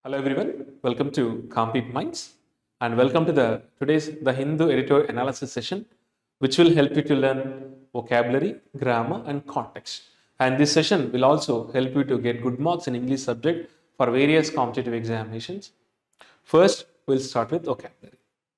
Hello everyone, welcome to Compete Minds and welcome to the today's the Hindu editor analysis session which will help you to learn vocabulary, grammar and context. And this session will also help you to get good marks in English subject for various competitive examinations. First, we'll start with vocabulary.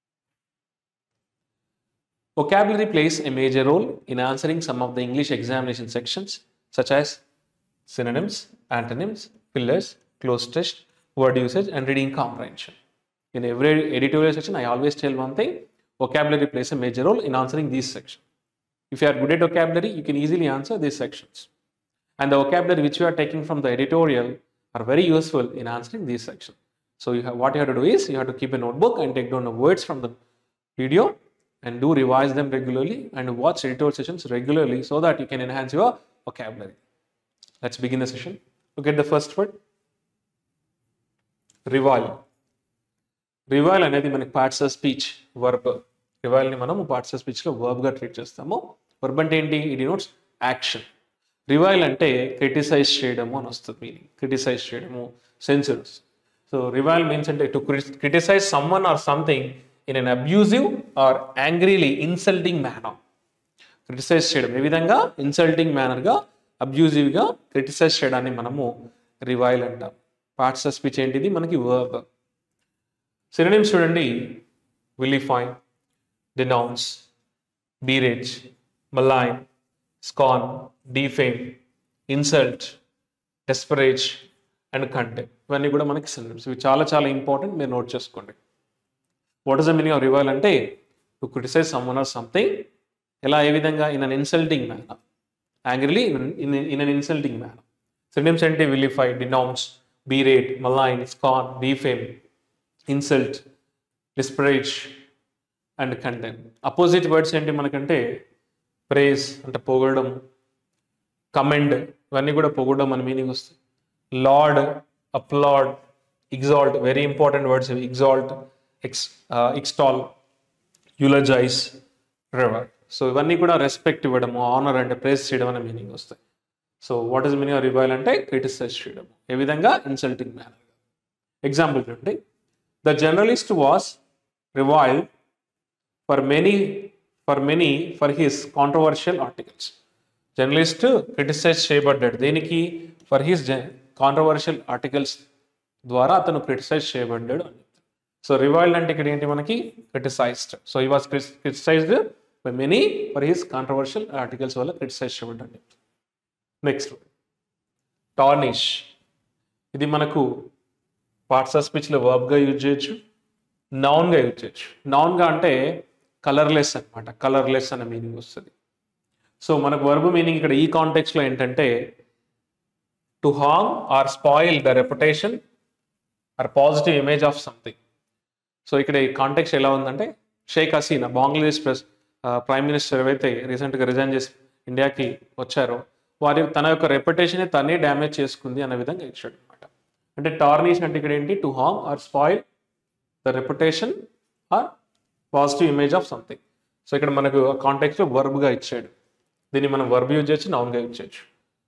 Vocabulary plays a major role in answering some of the English examination sections such as synonyms, antonyms, fillers, close test, word usage, and reading comprehension. In every editorial section, I always tell one thing vocabulary plays a major role in answering these sections. If you are good at vocabulary, you can easily answer these sections. And the vocabulary which you are taking from the editorial are very useful in answering these sections. So, you have, what you have to do is you have to keep a notebook and take down the words from the video and do revise them regularly and watch editorial sessions regularly so that you can enhance your vocabulary. Let's begin the session. Look at the first word. రివాల్ revile అనేది మనకి parts of speech verb రివాల్ని మనము parts of స్పీచ్లో వర్బ్గా treat చేస్తాము verb అంటే ఏంటి it notes action revile అంటే క్రిటిసైజ్ చేయడము అని వస్తుంది మీనింగ్ క్రిటిసైజ్ చేయడము సెన్సర్స్ సో రివైల్ మీన్స్ అంటే to criticise someone or something in an abusive or angrily insulting manner క్రిటిసైజ్ చేయడం ఏ విధంగా ఇన్సల్టింగ్ మేనర్గా అబ్యూజివ్గా క్రిటిసైజ్ చేయడాన్ని మనము రివైల్ అంటాం పార్ట్స్ ఆఫ్ స్పీచ్ ఏంటిది మనకి వర్బ్ సినిమ్స్ చూడండి vilify denounce berate malign scorn defame insult disparage and కంటె ఇవన్నీ కూడా మనకి సినిమ్స్ ఇవి చాలా చాలా ఇంపార్టెంట్ మీరు నోట్ చేసుకోండి what is the meaning of revile అంటే to criticise someone or something ఎలా ఏ విధంగా in an insulting manner angrily in in an insulting manner synonyms అంటే vilify denounce berate malign scorn defame insult disparage and కంటెన్ opposite words ఏంటి మనకంటే praise అంటే పొగడడం commend ఇవన్నీ కూడా పొగడడం అని మీనింగ్ వస్తాయి laud applaud exalt very important words ఇవి exalt ex extol eulogise revere so ఇవన్నీ కూడా రెస్పెక్ట్ ఇవ్వడము ఆనర్ అంటే ప్రేస్ చేయడం అనే మీనింగ్ వస్తాయి so what is meaning of revile అంటే క్రిటిసైజ్ చేయడం ఏ విధంగా ఇన్సల్టింగ్ మేనర్ ఎగ్జాంపుల్ చూడండి the journalist was reviled for many for many for his controversial articles journalist criticise చేయబడ్డాడు దేనికి ఫర్ హిస్ కాంట్రవర్షియల్ ఆర్టికల్స్ ద్వారా అతను క్రిటిసైజ్ చేయబడ్డాడు అని సో రివైల్డ్ అంటే ఇక్కడ ఏంటి మనకి criticised so he was criticised by many for his controversial articles వల్ల క్రిటిసైజ్ చేయబడ్డాడు నెక్స్ట్ టార్నిష్ ఇది మనకు పార్ట్స్ ఆఫ్ స్పీచ్లో వర్బ్గా యూజ్ చేయొచ్చు నౌన్గా యూజ్ చేయొచ్చు నౌన్గా అంటే కలర్లెస్ అనమాట కలర్లెస్ అనే మీనింగ్ వస్తుంది సో మనకు వర్బ్ మీనింగ్ ఇక్కడ ఈ కాంటెక్స్లో ఏంటంటే to harm or spoil the reputation or positive image of something so ఇక్కడ ఈ కాంటెక్స్ట్ ఎలా ఉందంటే Sheikh Hasina Bangladesh press prime minister ఏవైతే రీసెంట్గా రిజైన్ చేసి ఇండియాకి వచ్చారో వారి తన యొక్క రెప్యుటేషన్ తనే డ్యామేజ్ చేసుకుంది అనే విధంగా ఇచ్చాడు అనమాట అంటే టార్నిష్ అంటే ఇక్కడ ఏంటి to harm or spoil the reputation or positive image of something so ఇక్కడ మనకు కాంటెక్స్లో వర్బ్గా ఇచ్చాడు దీన్ని మనం వర్బ్ యూజ్ చేయొచ్చు నౌన్గా యూజ్ చేయొచ్చు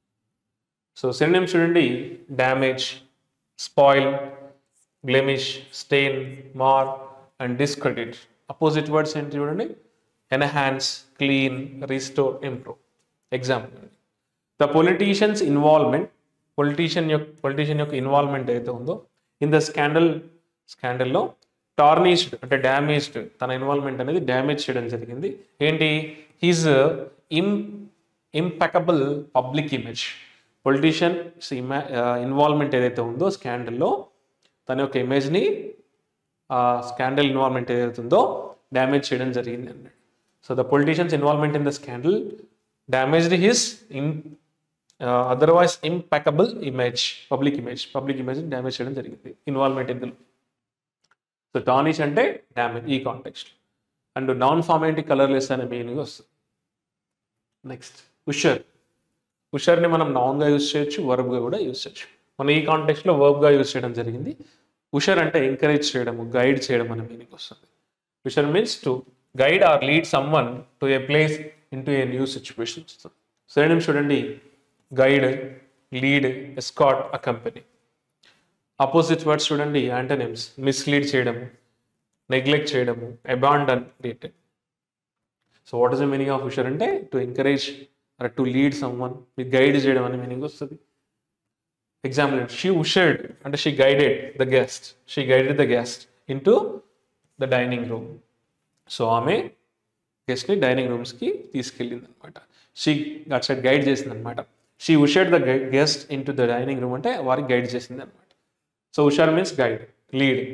సో సినిమ్ చూడండి damage spoil blemish stain mar and discredit opposite words ఏంటి చూడండి enhance clean restore improve example the politician's involvement politician యొక్క పొలిటీషియన్ యొక్క ఇన్వాల్వ్మెంట్ ఏదైతే ఉందో ఇన్ ద స్కాండల్ స్కాండల్లో టార్నిష్డ్ అంటే డ్యామేజ్డ్ తన ఇన్వాల్వ్మెంట్ అనేది డ్యామేజ్ చేయడం జరిగింది ఏంటి హీజ్ ఇమ్ impeccable public image politician involvement ఏదైతే ఉందో స్కాండల్లో తన యొక్క ఇమేజ్ని స్కాండల్ ఇన్వాల్వ్మెంట్ ఏదైతే ఉందో డ్యామేజ్ చేయడం జరిగింది అన్నాడు so the politician's involvement in the scandal damaged his in otherwise impeccable image public image public image damage చేయడం జరిగింది ఇన్వాల్వ్మెంట్ ఇందులో సో టానిష్ అంటే డ్యామేజ్ ఈ కాంటెక్స్ట్ అండ్ నాన్ ఫామ్ ఏంటి కలర్లెస్ అనే మీనింగ్ వస్తుంది నెక్స్ట్ ఉషర్ ఉషర్ని మనం నాన్గా యూజ్ చేయొచ్చు వర్బ్గా కూడా యూజ్ చేయొచ్చు మనం ఈ కాంటెక్స్లో వర్బ్గా యూజ్ చేయడం జరిగింది ఉషర్ అంటే ఎంకరేజ్ చేయడము గైడ్ చేయడం అనే మీనింగ్ వస్తుంది usher means to guide or lead someone to a place into a new situation సరే చూడండి guide lead escort a company opposite words చూడండి యాంటనిమ్స్ మిస్లీడ్ చేయడము నెగ్లెక్ట్ చేయడము abandon related so what is the meaning of usher అంటే to encourage or to lead someone మీకు guide చేయడం అనే meaning వస్తుంది ఎగ్జాంపుల్ షీ ఉషర్డ్ అంటే she guided the guest she guided the guest in to the dining room so ఆమె గెస్ట్ని dining రూమ్స్కి తీసుకెళ్ళింది అనమాట షీ అట్ సైడ్ గైడ్ చేసింది అనమాట she ushered the guest in to the dining room అంటే వారికి guide చేసింది అనమాట so usher means guide lead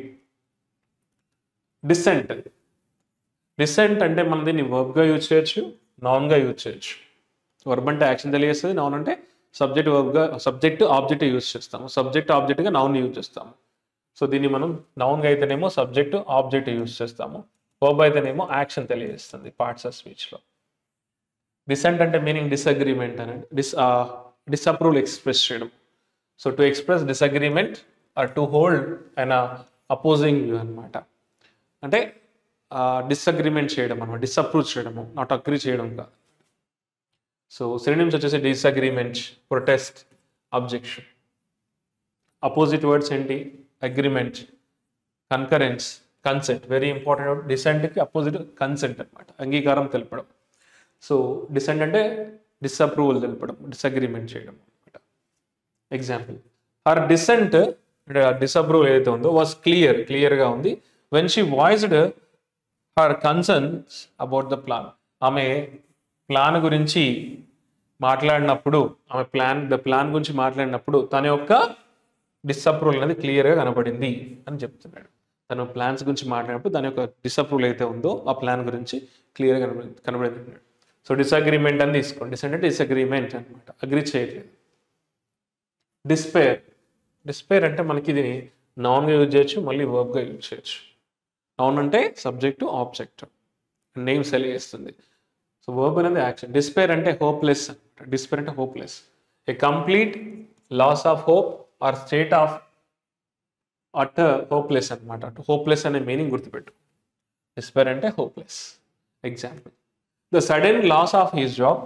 dissent dissent అంటే మనం దీన్ని వర్బ్గా యూజ్ చేయొచ్చు నౌన్గా యూజ్ చేయొచ్చు వర్బ్ అంటే యాక్షన్ తెలియజేస్తుంది నౌన్ అంటే సబ్జెక్ట్ వర్బ్గా సబ్జెక్ట్ ఆబ్జెక్ట్ యూజ్ చేస్తాము సబ్జెక్ట్ ఆబ్జెక్ట్గా నౌన్ యూజ్ చేస్తాము సో దీన్ని మనం నౌన్గా అయితేనేమో సబ్జెక్ట్ ఆబ్జెక్ట్ యూజ్ చేస్తాము వర్బ్ అయితేనేమో యాక్షన్ తెలియజేస్తుంది పార్ట్స్ ఆఫ్ స్పీచ్లో డిసెంట్ అంటే మీనింగ్ డిసగ్రిమెంట్ అని డిస్ డిసప్రూవల్ ఎక్స్ప్రెస్ చేయడం so to express disagreement or to hold and opposing view అనమాట అంటే డిసగ్రిమెంట్ చేయడం అనమాట డిసప్రూవ్ చేయడము నాట్ అగ్రీ చేయడం కాదు సో సినిమ్స్ వచ్చేసి disagreement protest objection opposite words ఏంటి agreement concurrence consent very important డిసెంట్కి అపోజిట్ కన్సెంట్ అనమాట అంగీకారం తెలపడం సో డిసెంట్ అంటే డిసప్రూవల్ తెలపడం డిసగ్రిమెంట్ చేయడం అనమాట ఎగ్జాంపుల్ హర్ డిసెంట్ అంటే డిసప్రూవల్ ఏదైతే ఉందో వాస్ క్లియర్ క్లియర్గా ఉంది when she voiced her concerns about the plan ఆమె ప్లాన్ గురించి మాట్లాడినప్పుడు ఆమె ప్లాన్ ద ప్లాన్ గురించి మాట్లాడినప్పుడు తన యొక్క డిసప్రూవల్ అనేది క్లియర్గా కనబడింది అని చెప్తున్నాడు తను ప్లాన్స్ గురించి మాట్లాడినప్పుడు దాని యొక్క డిసప్రూవల్ అయితే ఉందో ఆ ప్లాన్ గురించి క్లియర్గా కనబడి కనబడింది అంటున్నాడు సో డిసగ్రిమెంట్ అని తీసుకోండి డిస్ అంటే డిసగ్రిమెంట్ అనమాట అగ్రి చేయట్లేదు డిస్పేర్ డిస్పేర్ అంటే మనకి ఇది నౌన్గా యూజ్ చేయొచ్చు మళ్ళీ వర్బ్గా యూజ్ చేయొచ్చు నౌన్ అంటే సబ్జెక్టు ఆబ్జెక్ట్ నేమ్ సెల్ చేస్తుంది సో వర్బ్ అనేది యాక్షన్ డిస్పేర్ అంటే హోప్లెస్ అనమాట డిస్పేర్ అంటే hopeless a complete loss of hope or state of at hopeless అనమాట అటు హోప్లెస్ అనే మీనింగ్ గుర్తుపెట్టు డిస్పేర్ అంటే hopeless example the sudden loss of his job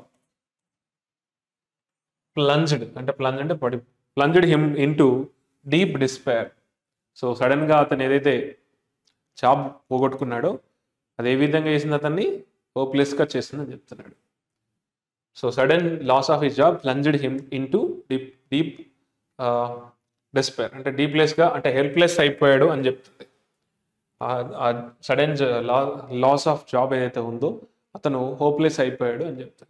plunged అంటే ప్లంజ్ అంటే పడి plunged him into deep despair so సడన్గా అతను ఏదైతే జాబ్ పోగొట్టుకున్నాడో అది ఏ విధంగా చేసింది అతన్ని హోప్లెస్గా చేసిందని చెప్తున్నాడు so sudden loss of his job plunged him into deep deep despair అంటే డీప్లెస్గా అంటే హెల్ప్లెస్ అయిపోయాడు అని చెప్తుంది సడన్ లాస్ ఆఫ్ జాబ్ ఏదైతే ఉందో అతను హోప్లెస్ అయిపోయాడు అని చెప్తాడు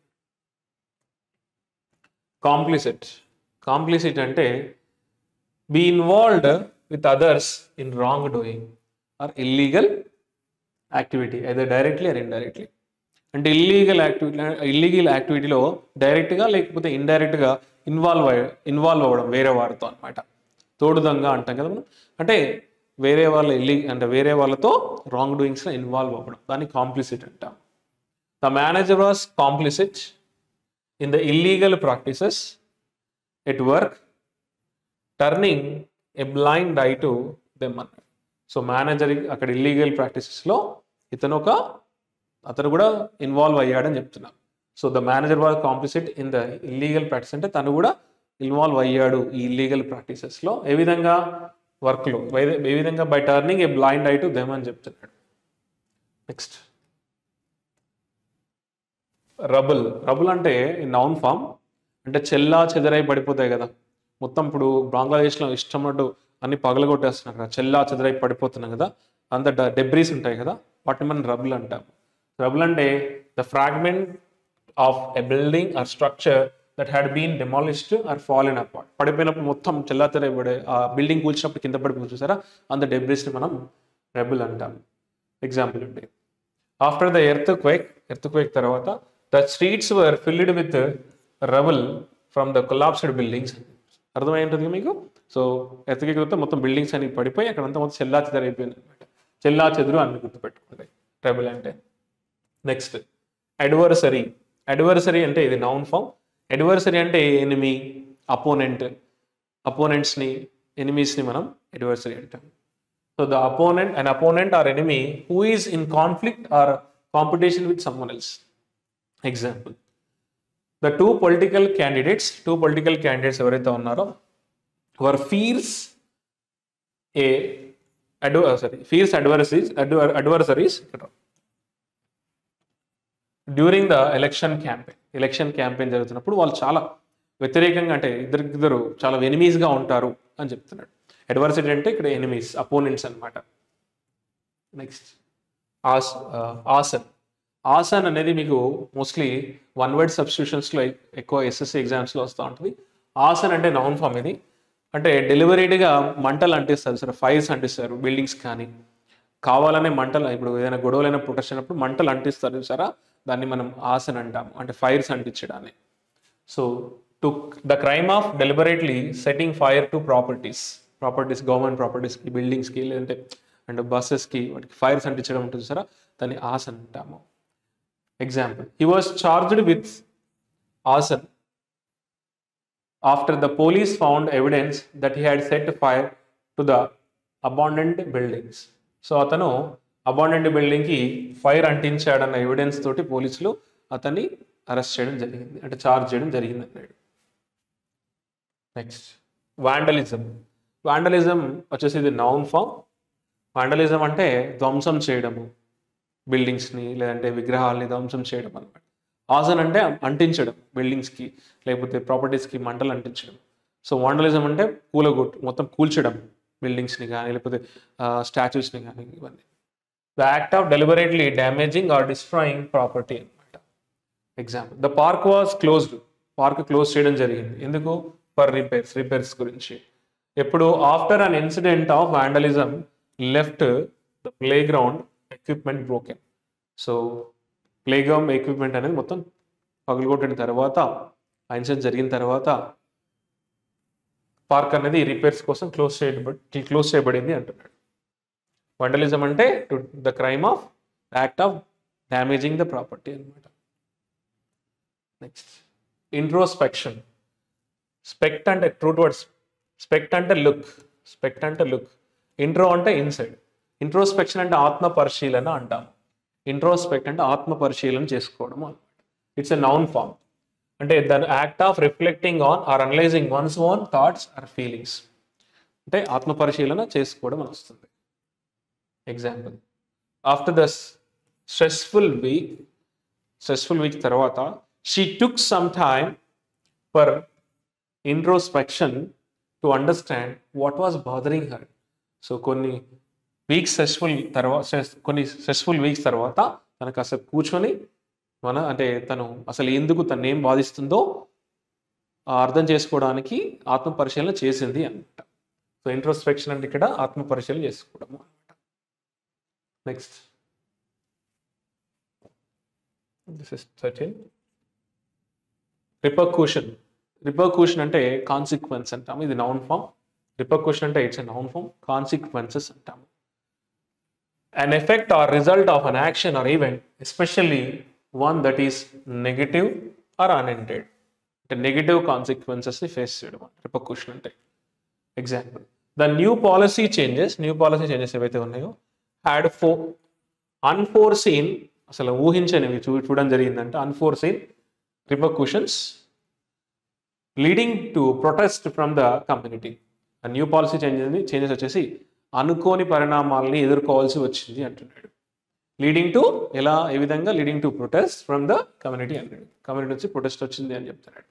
కాంప్లిసిట్ కాంప్లిసిట్ అంటే be involved with others in wrongdoing or illegal activity అయితే డైరెక్ట్లీ ఆర్ ఇండైరెక్ట్లీ అంటే ఇల్లీగల్ యాక్టివిటీ ఇల్లీగల్ యాక్టివిటీలో డైరెక్ట్గా లేకపోతే ఇండైరెక్ట్గా ఇన్వాల్వ్ అయ్య ఇన్వాల్వ్ అవ్వడం వేరే వారితో అనమాట తోడుదంగా అంటాం కదా మనం అంటే వేరే వాళ్ళ ఇల్లి అంటే వేరే వాళ్ళతో రాంగ్ డూయింగ్స్లో ఇన్వాల్వ్ అవ్వడం దాన్ని కాంప్లిసిట్ అంటాం the manager was complicit in the illegal practices at work turning a blind eye to them అన్నాడు సో మేనేజర్ అక్కడ ఇల్లీగల్ ప్రాక్టీసెస్లో ఇతను ఒక అతను కూడా ఇన్వాల్వ్ అయ్యాడని చెప్తున్నాం so the manager was complicit in the illegal practice అంటే తను కూడా ఇన్వాల్వ్ అయ్యాడు ఈ ఇల్లీగల్ ప్రాక్టీసెస్లో ఏ విధంగా వర్క్లో ఏ విధంగా by turning a blind eye to them అని చెప్తున్నాడు నెక్స్ట్ రబుల్ రబుల్ అంటే నౌన్ ఫామ్ అంటే చెల్లా చెదరై పడిపోతాయి కదా మొత్తం ఇప్పుడు బంగ్లాదేశ్లో ఇష్టమన్నట్టు అన్ని పగలగొట్టేస్తున్నారు కదా చెల్లా చెదరై పడిపోతున్నాం కదా అంత డెబ్రీస్ ఉంటాయి కదా వాటిని మనం రబుల్ అంటాం రబుల్ అంటే the fragment of a building or structure that had been demolished or fallen apart పడిపోయినప్పుడు మొత్తం చెల్లాచెదరై పడే ఆ బిల్డింగ్ కూల్చినప్పుడు కింద పడిపోయి చూసారా అంత డెబ్రీస్ని మనం రెబుల్ అంటాం ఎగ్జాంపుల్ అండి after the earthquake earthquake తర్వాత the streets were filled with rubble from the collapsed buildings అర్థమైంటుంది మీకు సో ఎర్త్ క్వేక్ తర్వాత మొత్తం బిల్డింగ్స్ అని పడిపోయి అక్కడంతా మొత్తం చెల్లా చెదరు అయిపోయింది అనమాట చెల్లా చెదురు అన్ని గుర్తుపెట్టుకోండి రెబుల్ అంటే నెక్స్ట్ అడ్వర్సరీ అడ్వర్సరీ అంటే ఇది నౌన్ ఫామ్ అడ్వర్సరీ అంటే ఎనిమి అపోనెంట్ అపోనెంట్స్ని ఎనిమీస్ని మనం అడ్వర్సరీ అంటాం so the opponent and opponent or enemy who is in conflict or competition with someone else example the two political candidates two political candidates ఎవరైతే ఉన్నారో were fierce a adversary fierce adversaries adversaries during the election campaign election campaign జరుగుతున్నప్పుడు వాళ్ళు చాలా వ్యతిరేకంగా అంటే ఇద్దరిద్దరు చాలా ఎనిమీస్గా ఉంటారు అని చెప్తున్నాడు అడ్వర్సిటీ అంటే ఇక్కడ ఎనిమీస్ అపోనెంట్స్ అన్నమాట నెక్స్ట్ ఆస్ ఆసన్ ఆసన్ అనేది మీకు మోస్ట్లీ వన్ వర్డ్ సబ్స్టిట్యూషన్స్లో ఎక్కువ ఎస్ఎస్సి ఎగ్జామ్స్లో వస్తూ ఉంటుంది ఆసన్ అంటే నౌన్ ఫామ్ ఇది అంటే డెలివరీడ్గా మంటలు అంటిస్తారు సార్ ఫైర్స్ అంటిస్తారు బిల్డింగ్స్ కానీ కావాలనే మంటలు ఇప్పుడు ఏదైనా గొడవలైన ప్రొటెక్షన్ అప్పుడు మంటలు అంటిస్తారు చూసారా దాన్ని మనం ఆసన్ అంటాము అంటే ఫైర్స్ అంటించడాన్ని so to the crime of deliberately setting fire to properties properties government ప్రాపర్టీస్కి బిల్డింగ్స్కి లేదంటే అండ్ బస్సెస్కి వాటికి ఫైర్స్ అంటించడం ఉంటుంది సరే దాన్ని ఆసన్ అంటాము example he was charged with arson after the police found evidence that he had set fire to the abandoned buildings so అతను abandoned బిల్డింగ్కి ఫైర్ అంటించాడన్న ఎవిడెన్స్ తోటి పోలీసులు అతన్ని అరెస్ట్ చేయడం జరిగింది అంటే చార్జ్ చేయడం జరిగింది అన్నాడు నెక్స్ట్ వాండలిజం వాండలిజం వచ్చేసి ఇది నౌన్ ఫామ్ వాండలిజం అంటే ధ్వంసం చేయడము బిల్డింగ్స్ని లేదంటే విగ్రహాలని ధ్వంసం చేయడం అనమాట ఆసన్ అంటే అంటించడం బిల్డింగ్స్కి లేకపోతే ప్రాపర్టీస్కి మంటలు అంటించడం సో వాండలిజం అంటే కూలగొట్టు మొత్తం కూల్చడం బిల్డింగ్స్ని కానీ లేకపోతే స్టాచ్యూస్ని కానీ ఇవన్నీ the act of deliberately damaging or destroying property అనమాట example the park was closed park close చేయడం జరిగింది ఎందుకు ఫర్ రిపేర్స్ రిపేర్స్ గురించి ఎప్పుడు after an incident of vandalism left the playground equipment broken so playground equipment అనేది మొత్తం పగలగొట్టిన తర్వాత ఆ ఇన్సిడెంట్ జరిగిన తర్వాత పార్క్ అనేది రిపేర్స్ కోసం క్లోజ్ చేయబడి క్లోజ్ చేయబడింది అంటున్నాడు వండలిజం అంటే to the crime of act of damaging the property అనమాట నెక్స్ట్ ఇంట్రోస్పెక్షన్ స్పెక్ట్ అంటే ట్రూట్ వర్డ్స్ స్పెక్ట్ అంటే లుక్ స్పెక్ట్ అంటే లుక్ ఇంట్రో అంటే ఇన్సైడ్ ఇంట్రోస్పెక్షన్ అంటే ఆత్మ పరిశీలన అంటాం ఇంట్రోస్పెక్ట్ అంటే ఆత్మ పరిశీలన చేసుకోవడం అనమాట ఇట్స్ ఎ నౌన్ ఫామ్ అంటే the act of reflecting on or analysing one's own thoughts or feelings అంటే ఆత్మ పరిశీలన చేసుకోవడం అని వస్తుంది example after the stressful week stressful week తర్వాత she took some time for introspection to understand what was bothering her so కొన్ని weeks stressful తర్వాత కొన్ని స్ట్రెస్ఫుల్ వీక్స్ తర్వాత తనకు అసలు కూర్చొని మన అంటే తను అసలు ఎందుకు తను ఏం బాధిస్తుందో ఆ అర్థం చేసుకోవడానికి ఆత్మ పరిశీలన చేసింది అనమాట సో ఇంట్రోస్పెక్షన్ అంటే ఇక్కడ ఆత్మ పరిశీలన చేసుకోవడము అనమాట next this is thirteen repercussion repercussion అంటే కాన్సిక్వెన్స్ అంటాము ఇది నౌన్ ఫామ్ రిపర్కూషన్ అంటే it's a noun form consequences అంటాము an effect or result of an action or event, especially one that is negative or unintended. అంటే negative కాన్సిక్వెన్సెస్ని face చేయడం repercussion అంటే example the new policy changes new policy changes ఏవైతే ఉన్నాయో had ఫో unforeseen అసలు ఊహించనివి చూ చూడడం జరిగిందంటే unforeseen repercussions leading to protest from the community ఆ న్యూ పాలసీ చేంజెస్ చేంజెస్ వచ్చేసి అనుకోని పరిణామాలని ఎదుర్కోవాల్సి వచ్చింది అంటున్నాడు లీడింగ్ టు ఎలా ఏ విధంగా leading to protest from the community అంటాడు కమ్యూనిటీ నుంచి ప్రొటెస్ట్ వచ్చింది అని చెప్తున్నాడు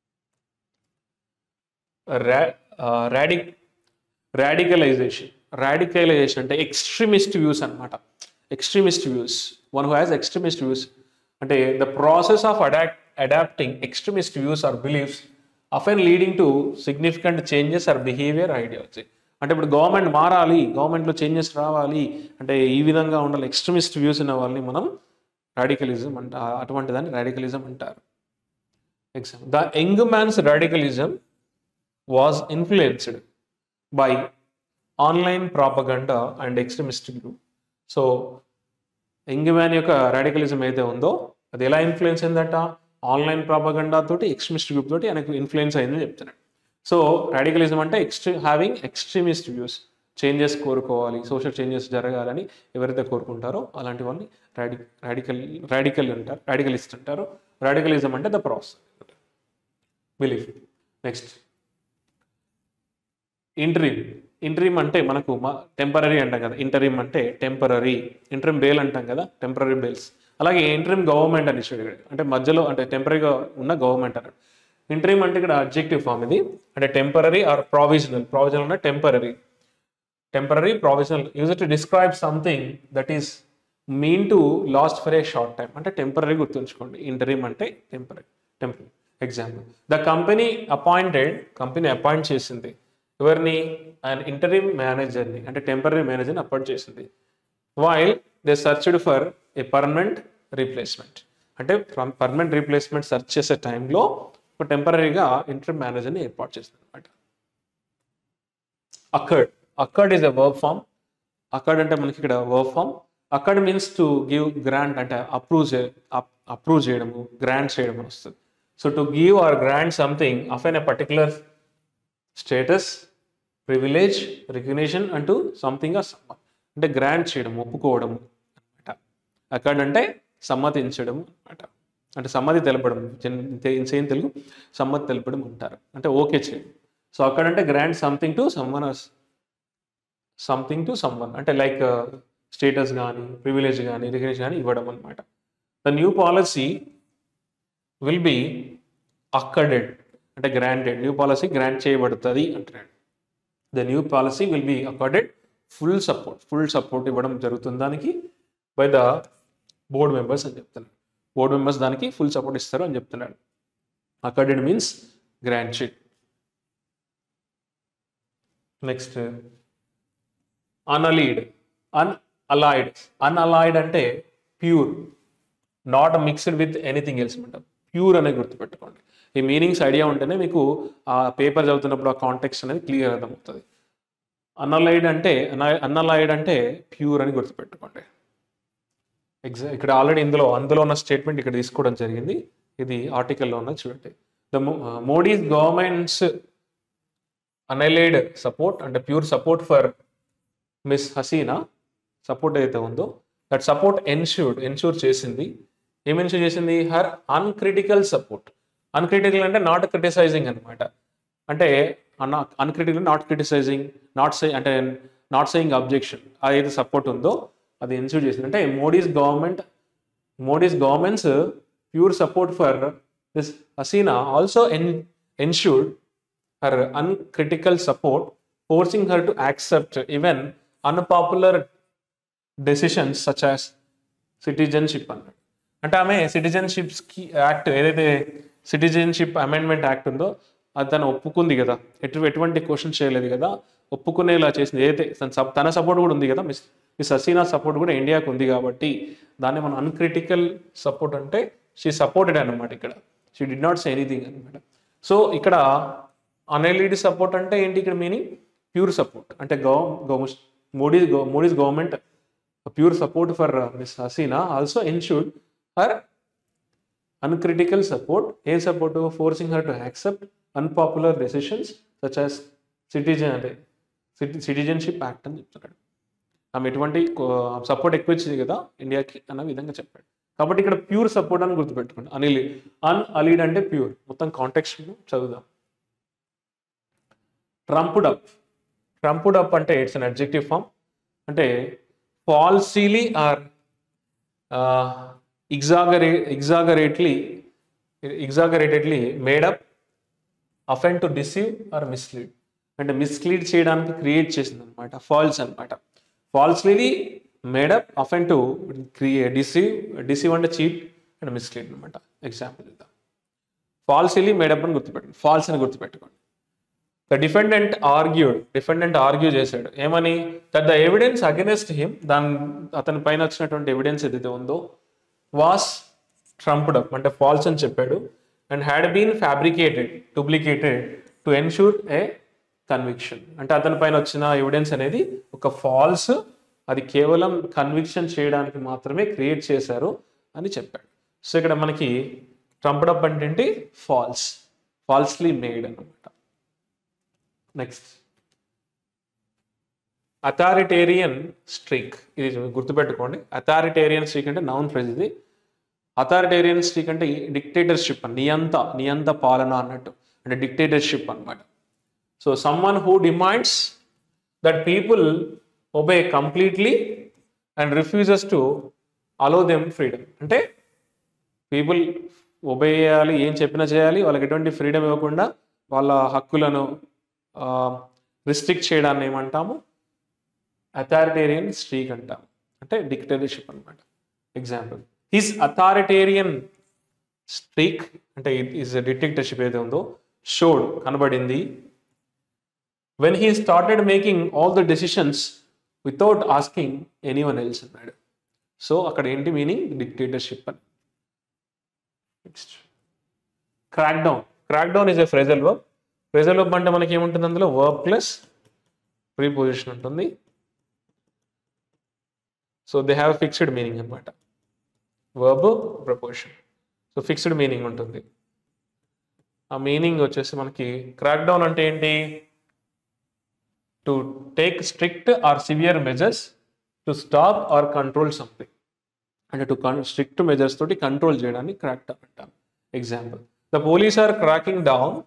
రాడి రాడికలైజేషన్ రాడికలైజేషన్ అంటే ఎక్స్ట్రీమిస్ట్ వ్యూస్ అనమాట extremist views one who has extremist views అంటే the process of adopt adopting extremist views or beliefs often leading to significant changes or behaviour ideology అంటే ఇప్పుడు గవర్నమెంట్ మారాలి గవర్నమెంట్లో చేంజెస్ రావాలి అంటే ఈ విధంగా ఉండాలి ఎక్స్ట్రీమిస్ట్ వ్యూస్ ఉన్న వాళ్ళని మనం రాడికలిజం అంట అటువంటి దాన్ని రాడికలిజం అంటారు exam the young man's radicalism was influenced by online propaganda and extremist group so young man యొక్క రాడికలిజం అయితే ఉందో అది ఎలా ఇన్ఫ్లుయెన్స్ అయిందట ఆన్లైన్ ప్రాపగండా తోటి ఎక్స్ట్రీమిస్ట్ గ్రూప్ తోటి ఆయనకు ఇన్ఫ్లుయెన్స్ అయిందని చెప్తున్నాడు సో రాడికలిజం అంటే ఎక్స్ట్రీ హ్యావింగ్ ఎక్స్ట్రీమిస్ట్ వ్యూస్ చేంజెస్ కోరుకోవాలి సోషల్ చేంజెస్ జరగాలని ఎవరైతే కోరుకుంటారో అలాంటి వాళ్ళని రాడి రాడికల్ రాడికల్ అంటారు రాడికలిస్ట్ అంటారు రాడికలిజం అంటే the process belief next interim interim అంటే మనకు టెంపరీ అంటాం కదా ఇంటరీమ్ అంటే టెంపరీ ఇంటరీమ్ బేల్ అంటాం కదా టెంపరీ బేల్స్ అలాగే ఇంటరీమ్ గవర్నమెంట్ అని ఇచ్చాడు ఇక్కడ అంటే మధ్యలో అంటే టెంపరీగా ఉన్న గవర్నమెంట్ అన్నాడు ఇంటరీమ్ అంటే ఇక్కడ అబ్జెక్టివ్ ఫామ్ ఇది అంటే టెంపరీ ఆర్ ప్రావిజనల్ ప్రావిజనల్ అంటే temporary temporary provisional use to describe something that is mean to last for a short time అంటే టెంపరీ గుర్తుంచుకోండి ఇంటరీమ్ అంటే temporary temporary example the company appointed company appoint చేసింది ఎవరిని and interim మేనేజర్ని అంటే temporary మేనేజర్ని appoint చేసింది while they searched for a permanent replacement అంటే పర్మనెంట్ రీప్లేస్మెంట్ సెర్చ్ చేసే టైంలో ఒక టెంపరీగా ఇంటరీమ్ మేనేజర్ని ఏర్పాటు చేసింది అనమాట accord accord is a verb form accord అంటే మనకి ఇక్కడ verb form accord means to give grant అంటే అప్రూవ్ చే అప్రూవ్ చేయడము గ్రాంట్ చేయడం అని వస్తుంది so to give or grant something of an a particular status privilege recognition అంటూ సంథింగ్ ఆర్ సమ్మత్ అంటే గ్రాంట్ చేయడం ఒప్పుకోవడము అనమాట అక్కడ అంటే సమ్మతించడం అనమాట అంటే సమ్మతి తెలపడం సేమ్ తెలుగు సమ్మతి తెలపడం అంటారు అంటే ఓకే చేయడం సో అక్కడంటే grant something to someone something to someone అంటే లైక్ స్టేటస్ కానీ ప్రివిలేజ్ కానీ రికగ్నిషన్ కానీ ఇవ్వడం అనమాట the new policy will be accorded అంటే గ్రాంటెడ్ న్యూ పాలసీ గ్రాంట్ చేయబడుతుంది అంటున్నాడు the new policy will be accorded full support full support ఇవ్వడం జరుగుతుంది దానికి బై ద బోర్డ్ మెంబర్స్ అని చెప్తున్నాడు బోర్డ్ మెంబర్స్ దానికి ఫుల్ సపోర్ట్ ఇస్తారు అని చెప్తున్నాడు accorded means granted next unalloyed అన్ అలాయిడ్ అన్అలాయిడ్ అంటే pure not mixed with anything else అనమాట ప్యూర్ అనేది గుర్తుపెట్టుకోండి ఈ మీనింగ్స్ ఐడియా ఉంటేనే మీకు ఆ పేపర్ చదువుతున్నప్పుడు ఆ కాంటెక్స్ట్ అనేది క్లియర్ అర్థమవుతుంది అన్నలైడ్ అంటే అన్నలైడ్ అంటే ప్యూర్ అని గుర్తుపెట్టుకోండి ఎగ్జా ఇక్కడ ఆల్రెడీ ఇందులో అందులో ఉన్న స్టేట్మెంట్ ఇక్కడ తీసుకోవడం జరిగింది ఇది ఆర్టికల్లో ఉన్నది చూడండి the Modi's government's unalloyed support అంటే pure support for Miss Hasina support అయితే ఉందో దట్ సపోర్ట్ ఎన్ష్యూర్డ్ ఎన్ష్యూర్ చేసింది ఏం ఎన్ష్యూర్ చేసింది హర్ అన్క్రిటికల్ సపోర్ట్ అన్క్రిటికల్ అంటే నాట్ క్రిటిసైజింగ్ అనమాట అంటే uncritical not criticising not say అంటే నాట్ సేయింగ్ అబ్జెక్షన్ అదైతే సపోర్ట్ ఉందో అది ఎన్ష్యూర్ చేసింది అంటే Modi's government Modi's government's pure support for this Hasina also en ensured her uncritical support forcing her to accept even unpopular decisions such as citizenship అన్నాడు అంటే ఆమె సిటిజన్షిప్స్కి యాక్ట్ ఏదైతే సిటిజన్షిప్ అమెండ్మెంట్ యాక్ట్ ఉందో అది తను ఒప్పుకుంది కదా ఎటు ఎటువంటి క్వశ్చన్ చేయలేదు కదా ఒప్పుకునేలా చేసింది ఏదైతే తన సప్ తన సపోర్ట్ కూడా ఉంది కదా మిస్ మిస్ హసీనా సపోర్ట్ కూడా ఇండియాకు ఉంది కాబట్టి దాన్ని మనం అన్క్రిటికల్ సపోర్ట్ అంటే షీ సపోర్టెడ్ అనమాట ఇక్కడ she did not say anything అనమాట సో ఇక్కడ అనెలిడ్ సపోర్ట్ అంటే ఏంటి ఇక్కడ మీనింగ్ ప్యూర్ సపోర్ట్ అంటే gov gov Modi Modi's government pure support for Miss Hasina also ensured her uncritical support ఏం support forcing her to accept unpopular decisions such as citizen అంటే citi citizenship act అని చెప్తున్నాడు ఆమె ఎటువంటి సపోర్ట్ ఎక్కువ ఇచ్చింది కదా ఇండియాకి అన్న విధంగా చెప్పాడు కాబట్టి ఇక్కడ ప్యూర్ సపోర్ట్ అని గుర్తుపెట్టుకోండి అనిల్ అన్ అలీడ్ అంటే ప్యూర్ మొత్తం కాంటెక్స్ట్ చదువుదాం ట్రంప్డ్ అప్ ట్రంప్డ్ అప్ అంటే ఇట్స్ అన్ అడ్జెక్టివ్ ఫామ్ అంటే falsely or exaggerate exaggeratedly exaggeratedly made up offend to deceive or mislead అంటే మిస్లీడ్ చేయడానికి క్రియేట్ చేసింది అనమాట ఫాల్స్ అనమాట falsely made up offend to create deceive deceive అంటే చీట్ అండ్ మిస్లీడ్ అనమాట example ఇద్దాం ఫాల్స్లీ మేడప్ అని గుర్తుపెట్టండి ఫాల్స్ అని గుర్తుపెట్టుకోండి the defendant argued defendant argue చేశాడు ఏమని that the evidence against him దాని అతని పైన వచ్చినటువంటి ఎవిడెన్స్ ఏదైతే ఉందో వాస్ ట్రంప్డ్ అప్ అంటే ఫాల్స్ అని చెప్పాడు and had been fabricated duplicated to ensure a conviction అంటే అతని పైన వచ్చిన ఎవిడెన్స్ అనేది ఒక ఫాల్స్ అది కేవలం కన్విక్షన్ చేయడానికి మాత్రమే క్రియేట్ చేశారు అని చెప్పాడు సో ఇక్కడ మనకి ట్రంప్డ్ అప్ అంటే ఏంటి ఫాల్స్ ఫాల్స్లీ మేడ్ అనమాట నెక్స్ట్ అథారిటేరియన్ స్ట్రీక్ ఇది గుర్తుపెట్టుకోండి అథారిటేరియన్ స్ట్రీక్ అంటే నౌన్ ఫ్రేజ్ ఇది అథారిటేరియన్ స్ట్రీక్ అంటే డిక్టేటర్షిప్ నియంత నియంత పాలన అన్నట్టు అంటే డిక్టేటర్షిప్ అనమాట so someone who demands that people obey completely and refuses to allow them freedom అంటే పీపుల్ ఒబే చేయాలి ఏం చెప్పినా చేయాలి వాళ్ళకి ఎటువంటి ఫ్రీడమ్ ఇవ్వకుండా వాళ్ళ హక్కులను రిస్ట్రిక్ట్ చేయడాన్ని ఏమంటాము అథారిటేరియన్ స్ట్రీక్ అంటాం అంటే డిక్టేటర్షిప్ అనమాట ఎగ్జాంపుల్ హిస్ అథారిటేరియన్ స్ట్రీక్ అంటే ఇస్ డిటెక్టర్షిప్ ఏదైతే ఉందో షోడ్ కనబడింది when he started making all the decisions without asking anyone else అన్నాడు సో అక్కడ ఏంటి మీనింగ్ డిక్టేటర్షిప్ అని next crack down crack down is a phrasal verb phrasal verb అంటే మనకి ఏముంటుంది అందులో వర్బ్ ప్లస్ ప్రీపోజిషన్ ఉంటుంది so they have fixed meaning అనమాట verb preposition so fixed meaning ఉంటుంది ఆ మీనింగ్ వచ్చేసి మనకి క్రాక్ డౌన్ అంటే ఏంటి to take strict or severe measures to stop or control something అంటే టు స్ట్రిక్ట్ మెజర్స్ తోటి కంట్రోల్ చేయడాన్ని క్రాక్ డౌన్ అంటాం example the police are cracking down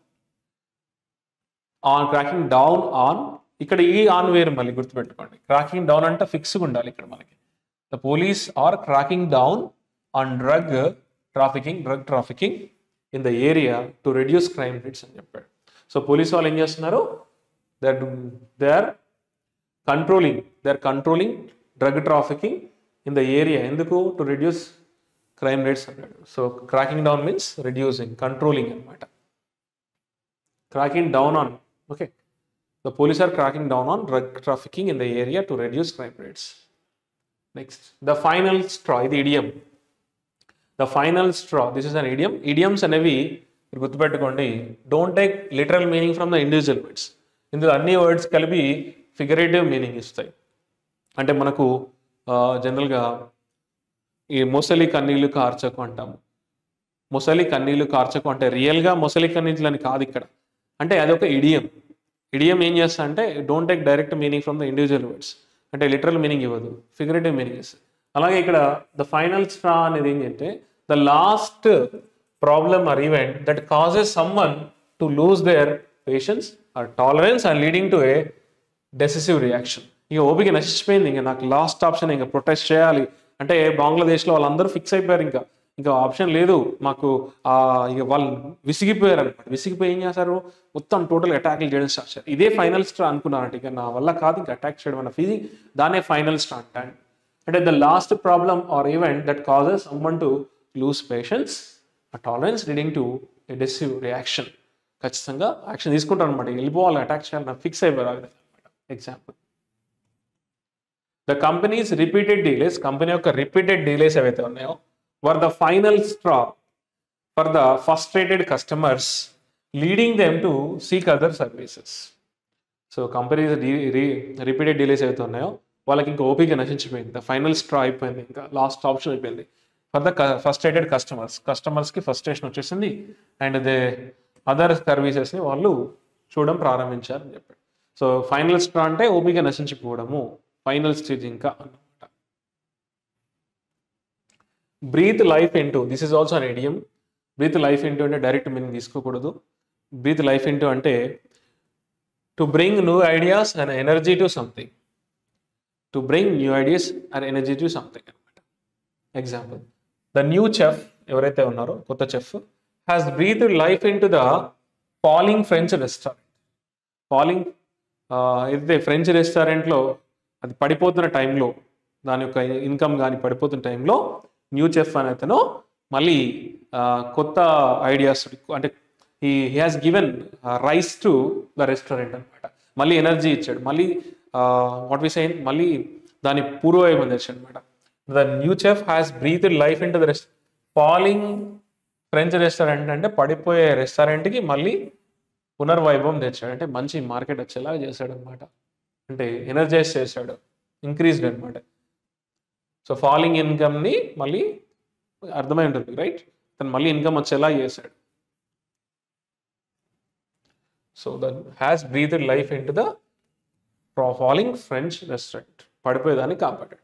on cracking down on ఇక్కడ ఈ ఆన్ వేరు మళ్ళీ గుర్తుపెట్టుకోండి క్రాకింగ్ డౌన్ అంటే ఫిక్స్గా ఉండాలి ఇక్కడ మనకి the police are cracking down on drug trafficking drug trafficking in the area to reduce crime rates అని చెప్పాడు సో పోలీస్ వాళ్ళు ఏం చేస్తున్నారు they they are controlling they are controlling drug trafficking in the area ఎందుకు to reduce crime rates అన్నాడు so cracking down means reducing controlling అనమాట cracking down on okay the police are cracking down on drug trafficking in the area to reduce crime rates next the final straw ఇది idiom the final straw this is an idiom idioms అనేవి మీరు గుర్తుపెట్టుకోండి don't take literal meaning from the individual words ఇందులో అన్ని words కలిపి figurative meaning ఇస్తాయి అంటే మనకు జనరల్గా ఈ మొసలి కన్నీళ్ళు కార్చకు అంటాము మొసలి కన్నీళ్ళు కార్చకు అంటే రియల్గా మొసలి కన్నీళ్ళు అని కాదు ఇక్కడ అంటే అదొక ఇడియం ఇడియం ఏం చేస్తా అంటే don't take direct meaning from the individual words అంటే లిటరల్ మీనింగ్ ఇవ్వదు ఫిగరేటివ్ మీనింగ్ ఇస్తుంది అలాగే ఇక్కడ ద ఫైనల్ స్ట్రా అనేది ఏంటంటే the last problem or event that causes someone to lose their patience or tolerance and leading to a decisive reaction ఇక ఓపిక నశించిపోయింది ఇంకా నాకు లాస్ట్ ఆప్షన్ ఇంకా ప్రొటెస్ట్ చేయాలి అంటే బంగ్లాదేశ్లో వాళ్ళందరూ ఫిక్స్ అయిపోయారు ఇంకా ఇంకా ఆప్షన్ లేదు మాకు ఆ ఇక వాళ్ళు విసిగిపోయారు అనమాట విసిగిపోయి ఏం చేశారు మొత్తం టోటల్ అటాక్లు చేయడం స్టార్ట్ చేశారు ఇదే ఫైనల్ స్ట్రా అనుకున్నారంట ఇక నా వల్ల కాదు ఇంకా అటాక్ చేయడం అన్న ఫీజింగ్ దానే ఫైనల్ స్ట్రా అంటాను అంటే the last problem or event that causes someone to lose patience ah tolerance leading to a decisive reaction ఖచ్చితంగా యాక్షన్ తీసుకుంటారు అనమాట వెళ్ళిపోవాలి అటాక్ చేయాలని ఫిక్స్ అయిపోయారు అనమాట example the company's repeated delays company యొక్క రిపీటెడ్ డీలేస్ ఏవైతే ఉన్నాయో were the final straw for the frustrated customers leading them to seek other services so company's repeated delays ఏవైతే ఉన్నాయో వాళ్ళకి ఇంకా ఓపిక నశించిపోయింది ద ఫైనల్ స్ట్రా అయిపోయింది ఇంకా లాస్ట్ ఆప్షన్ అయిపోయింది ఫర్ ద ఫస్ట్రేటెడ్ కస్టమర్స్ కస్టమర్స్కి ఫస్ట్రేషన్ వచ్చేసింది అండ్ దే అదర్ సర్వీసెస్ని వాళ్ళు చూడడం ప్రారంభించారు అని చెప్పాడు సో ఫైనల్ స్ట్రా అంటే ఓపిక నశించిపోవడము ఫైనల్ స్టేజ్ ఇంకా అన్నమాట breathe life into this is also an idiom breathe life into అంటే డైరెక్ట్ మీనింగ్ తీసుకోకూడదు బ్రీత్ లైఫ్ ఇంటూ అంటే to bring new ideas and energy to something to bring new ideas and energy to something అనమాట example the new chef ఎవరైతే ఉన్నారో కొత్త chef has breathe life in to the falling French restaurant falling ఏదైతే French రెస్టారెంట్లో అది పడిపోతున్న టైంలో దాని యొక్క ఇన్కమ్ కానీ పడిపోతున్న టైంలో న్యూ చెఫ్ అని అతను మళ్ళీ ఆ, కొత్త ఐడియాస్ అంటే ఈ has given rise to the restaurant అనమాట మళ్ళీ ఎనర్జీ ఇచ్చాడు మళ్ళీ వాట్ వి సైన్ మళ్ళీ దాని పూర్వవైభవం తెచ్చాడు అనమాట the new chef has breathe life in to the rest falling French restaurant అంటే పడిపోయే రెస్టారెంట్కి మళ్ళీ పునర్వైభవం తెచ్చాడు అంటే మంచి మార్కెట్ వచ్చేలాగా చేశాడు అనమాట అంటే ఎనర్జైజ్ చేశాడు ఇంక్రీజ్డ్ అనమాట సో ఫాలింగ్ ఇన్కమ్ని మళ్ళీ అర్థమై ఉంటుంది రైట్ తను మళ్ళీ ఇన్కమ్ వచ్చేలా చేశాడు so then has breathe life in to the falling French restaurant పడిపోయేదాన్ని కాపాడాడు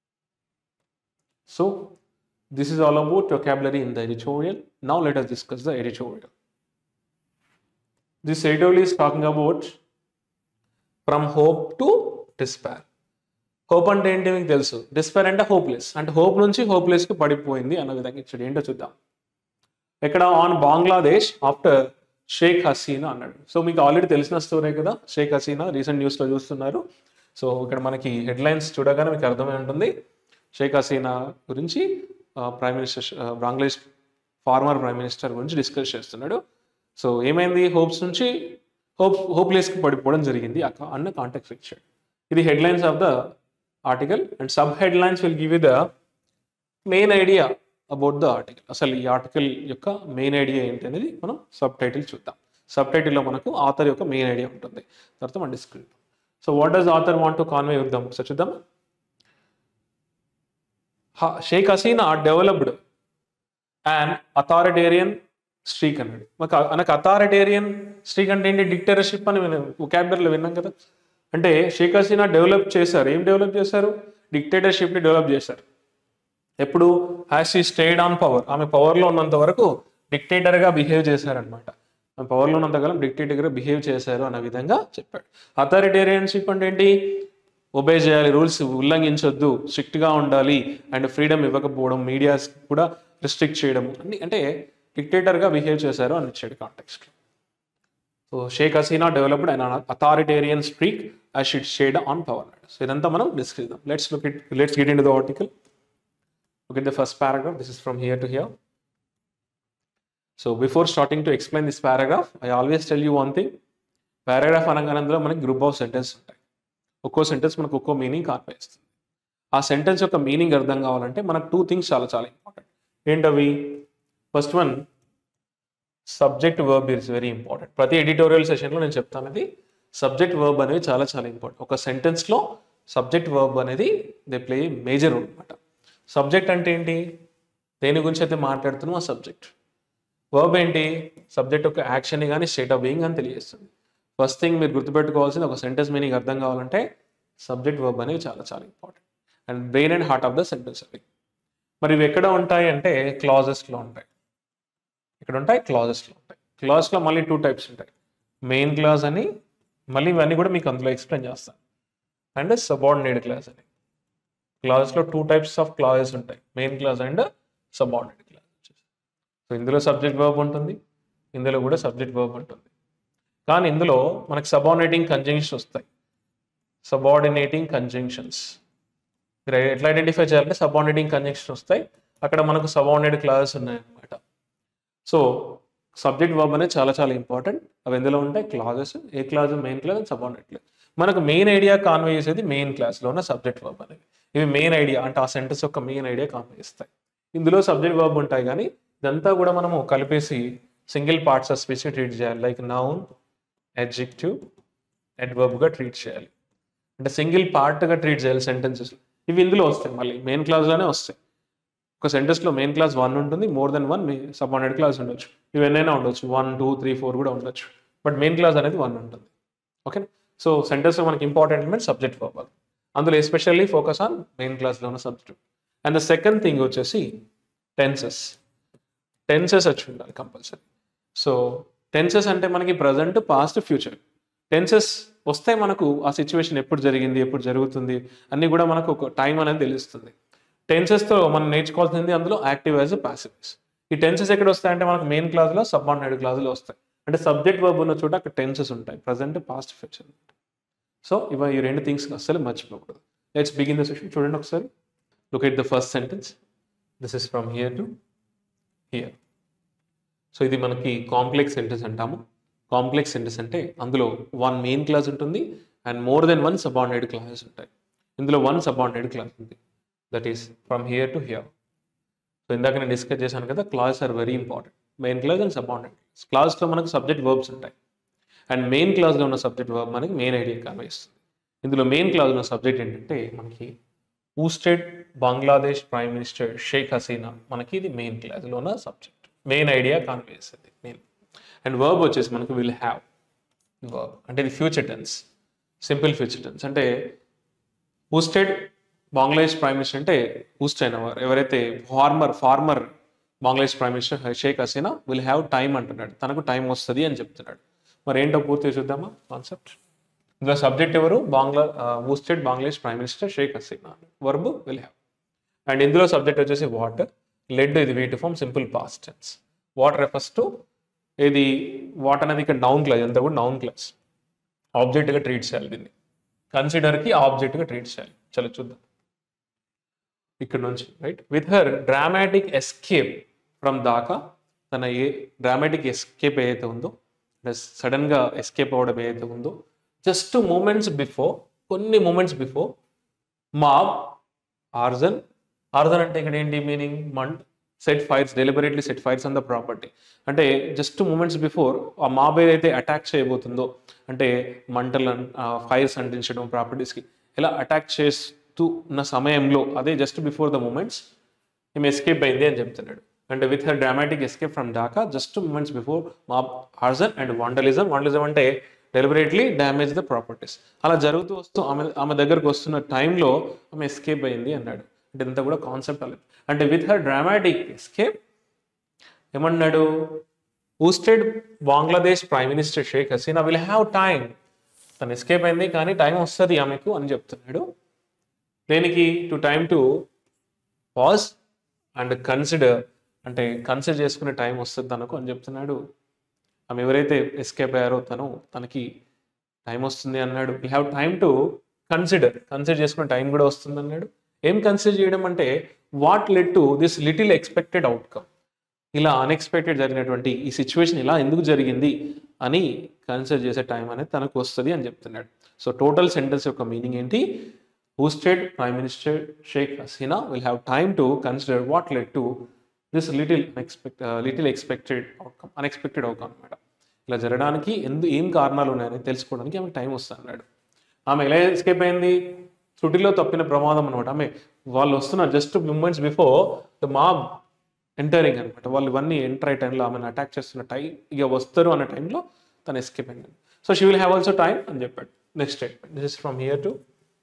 so this is all about vocabulary in the editorial. Now let us discuss the editorial. This editorial is talking about from hope to despair hope అంటే ఏంటి మీకు తెలుసు despair అంటే hopeless అంటే hope నుంచి హోప్లెస్కి పడిపోయింది అన్న విధంగా ఇచ్చాడు ఏంటో చూద్దాం ఇక్కడ ఆన్ బంగ్లాదేశ్ ఆఫ్టర్ షేక్ హసీనా అన్నాడు సో మీకు ఆల్రెడీ తెలిసిన స్టోరీ కదా షేక్ హసీనా రీసెంట్ న్యూస్లో చూస్తున్నారు సో ఇక్కడ మనకి హెడ్లైన్స్ చూడగానే మీకు అర్థమై ఉంటుంది షేక్ హసీనా గురించి prime minister Bangladesh former prime minister గురించి డిస్కస్ చేస్తున్నాడు సో ఏమైంది హోప్స్ నుంచి హోప్ హోప్లెస్కి పడిపోవడం జరిగింది అక్క అన్న కాంటాక్ట్ ఇచ్చాడు ఇది headlines of the article and sub headlines will give the main idea about the article అసలు ఈ ఆర్టికల్ యొక్క మెయిన్ ఐడియా ఏంటి అనేది మనం సబ్ టైటిల్ చూద్దాం సబ్ టైటిల్లో మనకు ఆథర్ యొక్క మెయిన్ ఐడియా ఉంటుంది తర్వాత మనం డిస్క్రిప్ so what does author want to convey చూద్దాం ఒకసారి చూద్దాం Sheikh Hasina developed and authoritarian streak అన్నాడు మాకు మనకు అథారిటేరియన్ స్ట్రీక్ అంటే ఏంటి డిక్టేటర్షిప్ అని విన్నాం vocabulary లో విన్నాం కదా అంటే షేక్ హసీనా డెవలప్ చేశారు ఏం డెవలప్ చేశారు డిక్టేటర్షిప్ని డెవలప్ చేశారు ఎప్పుడు has she stayed on power ఆమె పవర్లో ఉన్నంత వరకు డిక్టేటర్గా బిహేవ్ చేశారనమాట ఆమె పవర్లో ఉన్నంత కాలం డిక్టేటర్గా బిహేవ్ చేశారు అన్న విధంగా చెప్పాడు అథారిటేరియన్షిప్ అంటే ఏంటి ఒబే చేయాలి రూల్స్ ఉల్లంఘించొద్దు స్ట్రిక్ట్గా ఉండాలి అండ్ ఫ్రీడమ్ ఇవ్వకపోవడం మీడియాస్ కూడా రిస్ట్రిక్ట్ చేయడం అన్ని అంటే డిక్టేటర్గా బిహేవ్ చేశారు అని ఇచ్చాడు context so Sheikh Hasina developed and authoritarian streak I she'd stayed on power so ఇదంతా మనం డిస్కస్ చేద్దాం let's look it let's get in the article look at the first paragraph this is from here to here so before starting to explain this paragraph i always tell you one thing paragraph అనగానే అందులో మనకి group of sentence ఉంటాయి ఒక్కో sentence మనకు ఒక్కో meaning కాన్పేస్తుంది ఆ sentence యొక్క meaning అర్థం కావాలంటే మనకు టూ థింగ్స్ చాలా చాలా ఇంపార్టెంట్ ఏంటవి first one subject verb is very important ప్రతి ఎడిటోరియల్ సెషన్లో నేను చెప్తాను అది సబ్జెక్ట్ వర్బ్ అనేది చాలా చాలా ఇంపార్టెంట్ ఒక సెంటెన్స్లో సబ్జెక్ట్ వర్బ్ అనేది దే ప్లే మేజర్ రోల్ అనమాట సబ్జెక్ట్ అంటే ఏంటి దేని గురించి అయితే మాట్లాడుతున్నాం ఆ సబ్జెక్ట్ వర్బ్ ఏంటి సబ్జెక్ట్ యొక్క యాక్షన్ కానీ స్టేట్ ఆఫ్ బీయింగ్ అని తెలియజేస్తుంది ఫస్ట్ థింగ్ మీరు గుర్తుపెట్టుకోవాల్సింది ఒక సెంటెన్స్ మీనింగ్ అర్థం కావాలంటే సబ్జెక్ట్ వర్బ్ అనేవి చాలా చాలా important and brain and heart of the sentence అవి మరి ఇవి ఎక్కడ ఉంటాయి అంటే క్లాజెస్లో ఉంటాయి ఇక్కడ ఉంటాయి క్లాజెస్లో ఉంటాయి క్లాజ్లో మళ్ళీ టూ టైప్స్ ఉంటాయి మెయిన్ క్లాజ్ అని మళ్ళీ ఇవన్నీ కూడా మీకు అందులో ఎక్స్ప్లెయిన్ చేస్తాను అండ్ సబార్డినేట్ క్లాస్ అని క్లాజెస్లో టూ టైప్స్ ఆఫ్ క్లాజెస్ ఉంటాయి main clause and subordinate clause so ఇందులో సబ్జెక్ట్ వర్బ్ ఉంటుంది ఇందులో కూడా సబ్జెక్ట్ వర్బ్ ఉంటుంది కానీ ఇందులో మనకి సబార్డినేటింగ్ కంజంక్షన్స్ వస్తాయి సబార్డినేటింగ్ కంజంక్షన్స్ మీరు ఎట్లా ఐడెంటిఫై చేయాలంటే సబార్డినేటింగ్ కంజంక్షన్స్ వస్తాయి అక్కడ మనకు సబార్డినేట్ క్లాసెస్ ఉన్నాయన్నమాట సో సబ్జెక్ట్ వర్బ్ అనేది చాలా చాలా ఇంపార్టెంట్ అవి ఎందులో ఉంటాయి క్లాజెస్ ఏ clause main clause and subordinate clause మనకు మెయిన్ ఐడియా కాన్వే చేసేది మెయిన్ క్లాస్లో ఉన్న సబ్జెక్ట్ వర్బ్ అనేది ఇవి మెయిన్ ఐడియా అంటే ఆ సెంటెన్స్ యొక్క మెయిన్ ఐడియా కాన్వే చేస్తాయి ఇందులో సబ్జెక్ట్ వర్బ్ ఉంటాయి కానీ ఇదంతా కూడా మనము కలిపేసి single parts of speech treat చేయాలి లైక్ నౌన్ ఎడ్జెక్టివ్ అడ్వర్బ్గా ట్రీట్ చేయాలి అంటే సింగిల్ పార్ట్గా ట్రీట్ చేయాలి సెంటెన్సెస్ ఇవి ఇందులో వస్తాయి మళ్ళీ మెయిన్ క్లాస్లోనే వస్తాయి ఒక సెంటెన్స్లో మెయిన్ క్లాస్ వన్ ఉంటుంది మోర్ దెన్ వన్ మీ సబార్డినేట్ క్లాస్ ఉండొచ్చు ఇవన్నైనా ఉండొచ్చు వన్ టూ త్రీ ఫోర్ కూడా ఉండొచ్చు బట్ మెయిన్ క్లాస్ అనేది వన్ ఉంటుంది ఓకే సో సెంటెన్స్లో మనకి ఇంపార్టెంట్ ఎలిమెంట్ సబ్జెక్ట్ వర్బ్ అందులో ఎస్పెషల్లీ ఫోకస్ ఆన్ మెయిన్ క్లాస్లో ఉన్న subject and the second thing వచ్చేసి టెన్సెస్ టెన్సెస్ వచ్చి ఉండాలి కంపల్సరీ సో టెన్సెస్ అంటే మనకి ప్రజెంట్ పాస్ట్ ఫ్యూచర్ టెన్సెస్ వస్తే మనకు ఆ సిచ్యువేషన్ ఎప్పుడు జరిగింది ఎప్పుడు జరుగుతుంది అన్నీ కూడా మనకు ఒక టైం అనేది తెలుస్తుంది టెన్సెస్తో మనం నేర్చుకోవాల్సింది అందులో యాక్టివ్ యాజ్ ప్యాసివ్స్ ఈ టెన్సెస్ ఎక్కడ వస్తాయంటే మనకు మెయిన్ క్లాస్లో సబార్డినేట్ క్లాసులో వస్తాయి అంటే సబ్జెక్ట్ వర్బ్ ఉన్న చోట అక్కడ టెన్సెస్ ఉంటాయి ప్రజెంట్ పాస్ట్ ఫ్యూచర్ సో ఇవ ఈ రెండు థింగ్స్ అస్సలు మర్చిపోకూడదు లెట్స్ బిగిన్ ద సెషన్ చూడండి ఒకసారి look at the first sentence this is from here to here so ఇది మనకి కాంప్లెక్స్ సెంటెన్స్ అంటాము కాంప్లెక్స్ సెంటెన్స్ అంటే అందులో వన్ మెయిన్ క్లాస్ ఉంటుంది and more than one subordinate clauses ఉంటాయి ఇందులో వన్ సబార్డినేట్ క్లాస్ ఉంది that is from here to here so ఇందాక నేను డిస్కస్ చేశాను కదా clause are very important main clause and subordinate clause క్లాస్లో మనకు సబ్జెక్ట్ వర్బ్స్ ఉంటాయి అండ్ మెయిన్ క్లాస్లో ఉన్న సబ్జెక్ట్ వర్బ్ మనకి మెయిన్ ఐడియా కన్వేస్తుంది ఇందులో మెయిన్ క్లాస్ ఉన్న సబ్జెక్ట్ ఏంటంటే మనకి ousted Bangladesh prime minister Sheikh Hasina మనకి ఇది మెయిన్ క్లాస్లో ఉన్న సబ్జెక్ట్ మెయిన్ ఐడియా కన్వే చేస్తుంది మెయిన్ అండ్ వర్బ్ వచ్చేసి మనకి విల్ హ్యావ్ వర్బ్ అంటే ఇది future tense simple future tense అంటే ఊస్టెడ్ బంగ్లాదేశ్ ప్రైమ్ మినిస్టర్ అంటే ఊస్ట్ అయిన వారు ఎవరైతే former former Bangladesh prime minister Sheikh Hasina will have time అంటున్నాడు తనకు టైం వస్తుంది అని చెప్తున్నాడు మరి ఏంటో పూర్తిగా చూద్దామా కాన్సెప్ట్ ఇందులో సబ్జెక్ట్ ఎవరు Bangla ousted Bangladesh prime minister Sheikh Hasina verb will have and ఇందులో సబ్జెక్ట్ వచ్చేసి వాట్ లెడ్ ఇది వీటి form simple past tense what refers to ఇది వాట్ అనేది ఇక్కడ నౌన్ క్లాస్ అంతా కూడా నౌన్ క్లాస్ ఆబ్జెక్ట్గా ట్రీట్ చేయాలి దీన్ని కన్సిడర్కి ఆబ్జెక్ట్గా ట్రీట్ చేయాలి చలో చూద్దాం ఇక్కడ నుంచి right with her dramatic escape from Dhaka తన ఏ డ్రామాటిక్ ఎస్కేప్ ఏదైతే ఉందో సడన్గా ఎస్కేప్ అవ్వడం ఏదైతే ఉందో జస్ట్ మూమెంట్స్ బిఫోర్ కొన్ని moments before mob arson arson అంటే ఇక్కడ ఏంటి మీనింగ్ మంట్ set fires deliberately set fires on the property అంటే జస్ట్ మూమెంట్స్ బిఫోర్ ఆ మాబ్ ఏదైతే అటాక్ చేయబోతుందో అంటే మంటలు ఫైర్స్ అంటించడం ప్రాపర్టీస్కి ఇలా అటాక్ చేస్తూ ఉన్న సమయంలో అదే జస్ట్ బిఫోర్ ద మూమెంట్స్ ఈమె ఎస్కేప్ అయింది అని చెప్తున్నాడు అంటే with her dramatic escape from Dhaka just moments before mob arson and vandalism vandalism అంటే డెలిబరేట్లీ డ్యామేజ్ ద ప్రాపర్టీస్ అలా జరుగుతూ వస్తూ ఆమె ఆమె దగ్గరకు వస్తున్న టైంలో ఆమె ఎస్కేప్ అయింది అన్నాడు అంటే ఇంత కూడా కాన్సెప్ట్ అలేదు అంటే విత్ హర్ డ్రామాటిక్ ఎస్కేప్ ఏమన్నాడు ousted Bangladesh prime minister Sheikh Hasina will have time తను ఎస్కేప్ అయింది కానీ టైం వస్తుంది ఆమెకు అని చెప్తున్నాడు దేనికి to time to pause and consider అంటే కన్సిడర్ చేసుకునే టైం వస్తుంది తనకు అని చెప్తున్నాడు ఆమె ఎవరైతే ఎస్కేప్ అయ్యారో తను తనకి టైం వస్తుంది అన్నాడు we have time to consider consider చేసుకునే టైం కూడా వస్తుంది అన్నాడు ఏం కన్సిడర్ చేయడం అంటే what led to this little expected outcome ఇలా అన్ఎక్స్పెక్టెడ్ జరిగినటువంటి ఈ సిచ్యువేషన్ ఇలా ఎందుకు జరిగింది అని కన్సిడర్ చేసే టైం అనేది తనకు వస్తుంది అని చెప్తున్నాడు సో టోటల్ సెంటెన్స్ యొక్క మీనింగ్ ఏంటి ousted prime minister Sheikh Hasina will have time to consider what led to this little unexpect little expected outcome unexpected outcome అనమాట ఇలా జరగడానికి ఎందు ఏం కారణాలు ఉన్నాయని తెలుసుకోవడానికి ఆమెకు టైం వస్తుంది అన్నాడు ఆమె ఎలా ఎస్కేప్ అయింది త్రుటిలో తప్పిన ప్రమాదం అనమాట ఆమె వాళ్ళు వస్తున్నారు just moments before the mob entering అనమాట వాళ్ళు ఇవన్నీ ఎంటర్ అయ్యే టైంలో ఆమెను అటాక్ చేస్తున్న టైం ఇక వస్తారు అన్న టైంలో తను ఎస్కేప్ అయింది so she will have also time అని చెప్పాడు next statement this is from here to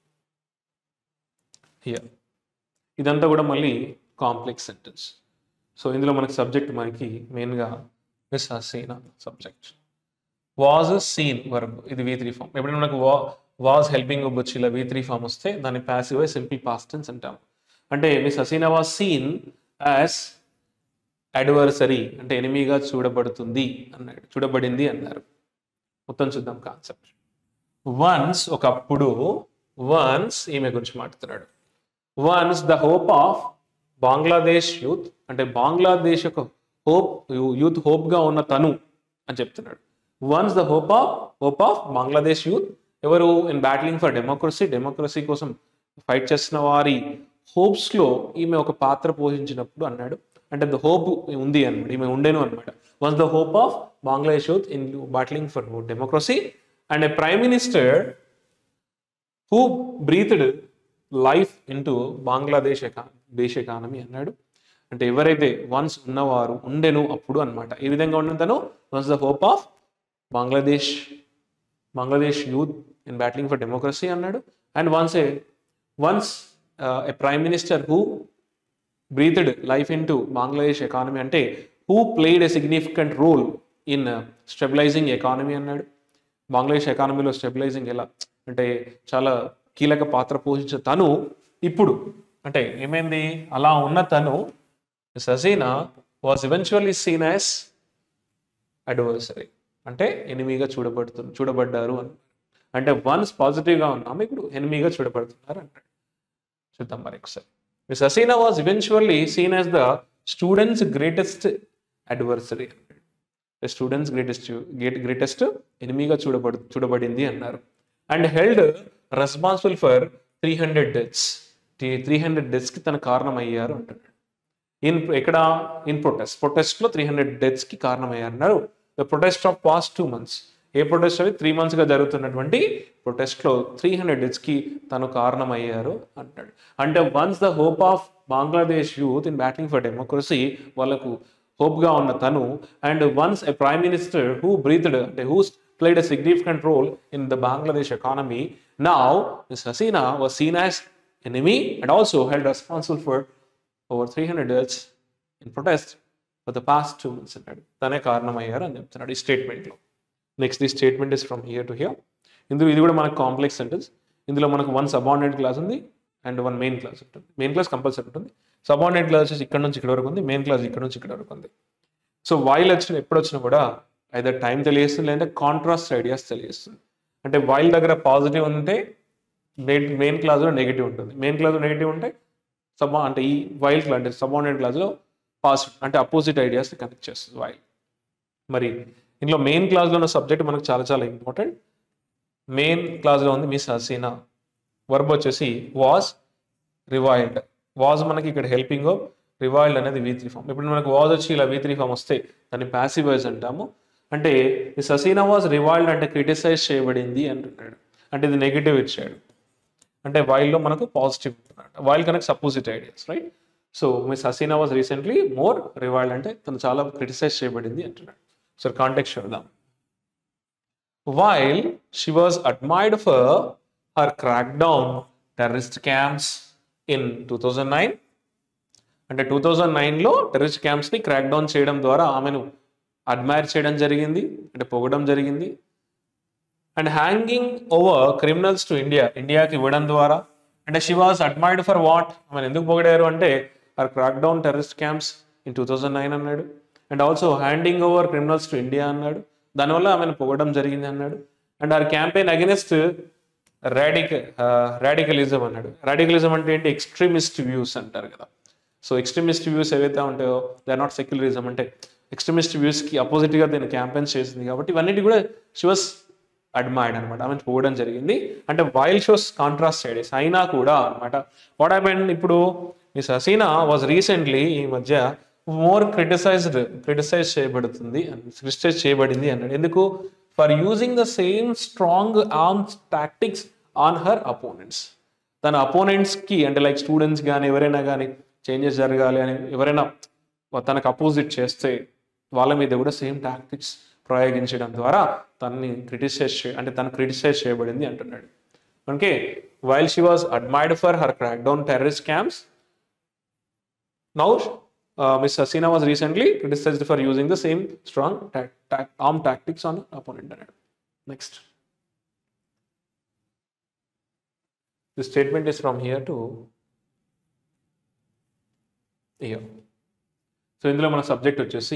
here ఇదంతా కూడా మళ్ళీ కాంప్లెక్స్ సెంటెన్స్ సో ఇందులో మనకి సబ్జెక్ట్ మనకి మెయిన్గా Miss Hasina subject was seen verb ఇది వి త్రీ ఫామ్ ఎప్పుడైనా మనకు వా వాజ్ హెల్పింగ్ వచ్చి ఇలా వి త్రీ ఫామ్ వస్తే దాన్ని ప్యాసివ్ సింపుల్ పాస్టెన్స్ అంటాం అంటే Miss Hasina was seen as adversary అంటే ఎనిమిగా చూడబడుతుంది అన్నాడు చూడబడింది అన్నారు మొత్తం చూద్దాం కాన్సెప్ట్ వన్స్ ఒకప్పుడు వన్స్ ఈమె గురించి మాట్లాడుతున్నాడు once the hope of Bangladesh youth అంటే బంగ్లాదేశ్ యొక్క హోప్ యూత్ హోప్గా ఉన్న తను అని చెప్తున్నాడు once the hope of hope of Bangladesh youth ఎవరు in battling for democracy democracy కోసం ఫైట్ చేస్తున్న వారి హోప్స్లో ఈమె ఒక పాత్ర పోషించినప్పుడు అన్నాడు అంటే ద హోప్ ఉంది అనమాట ఈమె ఉండేను అనమాట once the hope of Bangladesh youth in battling for democracy and a prime minister who breathed life into Bangladesh ఎకా దేశ ఎకానమీ అన్నాడు అంటే ఎవరైతే వన్స్ ఉన్నవారు ఉండెను అప్పుడు అన్నమాట ఏ విధంగా ఉన్న తను once the hope of Bangladesh Bangladesh youth in battling for democracy అన్నాడు and once a once a prime minister who breathed life in into Bangladesh economy అంటే who played a significant role in stabilising economy అన్నాడు బంగ్లాదేశ్ ఎకానమీలో స్టెబిలైజింగ్ ఎలా అంటే చాలా కీలక పాత్ర పోషించిన తను ఇప్పుడు అంటే ఏమైంది అలా ఉన్న తను Hasina was eventually seen as adversary అంటే ఎనిమిగా చూడబడుతు చూడబడ్డారు అని అంటే వన్స్ పాజిటివ్గా ఉన్నాము ఇప్పుడు ఎనిమిగా చూడబడుతున్నారు అంటాడు చూద్దాం మరి ఒకసారి Miss Hasina was eventually seen as the students greatest adversary students greatest greatest ఎనిమిగా చూడబడు చూడబడింది అన్నారు and held responsible for three hundred deaths three hundred డెత్స్కి తన కారణం అయ్యారు అంటున్నాడు ఇన్ ఎక్కడ ఇన్ ప్రొటెస్ట్ ప్రొటెస్ట్లో త్రీ హండ్రెడ్ డెత్స్కి కారణమయ్యారు అన్నారు the protest of past two months ఏ ప్రొటెస్ట్ అవి త్రీ మంత్స్గా జరుగుతున్నటువంటి ప్రొటెస్ట్లో త్రీ హండ్రెడ్ డెత్స్కి తను కారణమయ్యారు అంటాడు అంటే once the hope of Bangladesh youth in battling for democracy వాళ్ళకు హోప్గా ఉన్న తను and once a prime minister who breathed అంటే who played a significant role in the Bangladesh economy. Now, Ms. Hasina was seen as enemy and also held responsible for over 300 deaths in protest for the past two months అన్నాడు తనే కారణమయ్యారు అని చెప్తున్నాడు ఈ స్టేట్మెంట్లో next the statement is from here to here ఇందులో ఇది కూడా మనకు కాంప్లెక్స్ సెంటెన్స్ ఇందులో మనకు వన్ సబార్డినేట్ క్లాస్ ఉంది అండ్ వన్ మెయిన్ క్లాస్ ఉంటుంది మెయిన్ క్లాస్ కంపల్సరీ ఉంటుంది సబార్డినేట్ క్లాస్ వచ్చేసి ఇక్కడ నుంచి ఇక్కడ వరకు ఉంది మెయిన్ క్లాస్ ఇక్కడ నుంచి ఇక్కడ వరకు ఉంది సో వైల్ వచ్చిన ఎప్పుడు వచ్చినా కూడా అయితే టైం తెలియస్తుంది లేదంటే కాంట్రాస్ట్ ఐడియాస్ తెలియస్తుంది అంటే వైల్ దగ్గర పాజిటివ్ ఉంటే మెయిన్ క్లాస్లో నెగిటివ్ ఉంటుంది మెయిన్ క్లాస్లో నెగిటివ్ ఉంటే సబా అంటే ఈ వైల్ క్లాస్ అంటే సబార్డినేట్ క్లాస్లో పాజిటివ్ అంటే అపోజిట్ ఐడియాస్ని కనెక్ట్ చేస్తుంది వైల్ మరి ఇందులో మెయిన్ క్లాస్లో ఉన్న సబ్జెక్ట్ మనకు చాలా చాలా ఇంపార్టెంట్ మెయిన్ క్లాస్లో ఉంది మిస్ హసీనా వర్బ్ వచ్చేసి వాజ్ రివైల్డ్ వాజ్ మనకి ఇక్కడ హెల్పింగ్ రివైల్డ్ అనేది వీ త్రీ ఫామ్ ఇప్పుడు మనకు వాజ్ వచ్చి ఇలా వీ త్రీ ఫామ్ వస్తే దాన్ని ప్యాసివ్ వాయిస్ అంటాము అంటే మిస్ హసీనా వాజ్ రివైల్డ్ అంటే క్రిటిసైజ్ చేయబడింది అంటున్నాడు అంటే ఇది నెగిటివ్ ఇచ్చాడు అంటే వైల్లో మనకు positive while connect opposite ideas right so Miss Hasina was recently more reviled అంటే తను చాలా క్రిటిసైజ్ చేయబడింది అంటున్నాడు సో కాంటెక్ట్ చూద్దాం while she was admired for her crackdown terrorist camps in 2009 అంటే టూ థౌజండ్ నైన్లో టెర్రరిస్ట్ క్యాంప్స్ని క్రాక్ డౌన్ చేయడం ద్వారా ఆమెను అడ్మైర్ చేయడం జరిగింది అంటే పొగడం జరిగింది and handing over criminals to India ఇండియాకి ఇవ్వడం ద్వారా అంటే she was admired for what ఆమెను ఎందుకు పొగిడారు అంటే her crack down terrorist camps in two thousand nine అన్నాడు and also handing over criminals to India అన్నాడు దానివల్ల ఆమెను పొగడం జరిగింది అన్నాడు అండ్ ఆర్ క్యాంపెయిన్ అగెనిస్ట్ రాడిక రాడికలిజం అన్నాడు రాడికలిజం అంటే ఏంటి ఎక్స్ట్రీమిస్ట్ వ్యూస్ అంటారు కదా సో ఎక్స్ట్రీమిస్ట్ వ్యూస్ ఏవైతే ఉంటాయో దే ఆర్ నాట్ సెక్యులరిజం అంటే ఎక్స్ట్రీమిస్ట్ వ్యూస్కి అపోజిట్గా దీన్ని క్యాంపెయిన్స్ చేసింది కాబట్టి ఇవన్నిటి కూడా షీ వాస్ అడ్మైర్డ్ అనమాట ఆమె పోవడం జరిగింది అంటే వైల్ షోస్ కాంట్రాస్ట్ ఐడియాస్ అయినా కూడా అనమాట వాట్ హ్యాపెండ్ ఇప్పుడు మిస్ హసీనా వాజ్ రీసెంట్లీ ఈ మధ్య మోర్ క్రిటిసైజ్డ్ క్రిటిసైజ్ చేయబడుతుంది క్రిటిసైజ్ చేయబడింది అన్నాడు ఎందుకు for using the same strong arms tactics on her opponents తన అపోనెంట్స్కి అంటే లైక్ స్టూడెంట్స్ కానీ ఎవరైనా కానీ చేంజెస్ జరగాలి అని ఎవరైనా తనకు అపోజిట్ చేస్తే వాళ్ళ మీద కూడా సేమ్ టాక్టిక్స్ ప్రయోగించడం ద్వారా తనని క్రిటిసైజ్ చే అంటే తను క్రిటిసైజ్ చేయబడింది అంటున్నాడు okay while she was admired for her crack down terrorist camps now Miss Hasina was recently criticised for using the same strong arm tactics on opponent అన్నాడు next the statement is from here to here so ఇందులో మన subject వచ్చేసి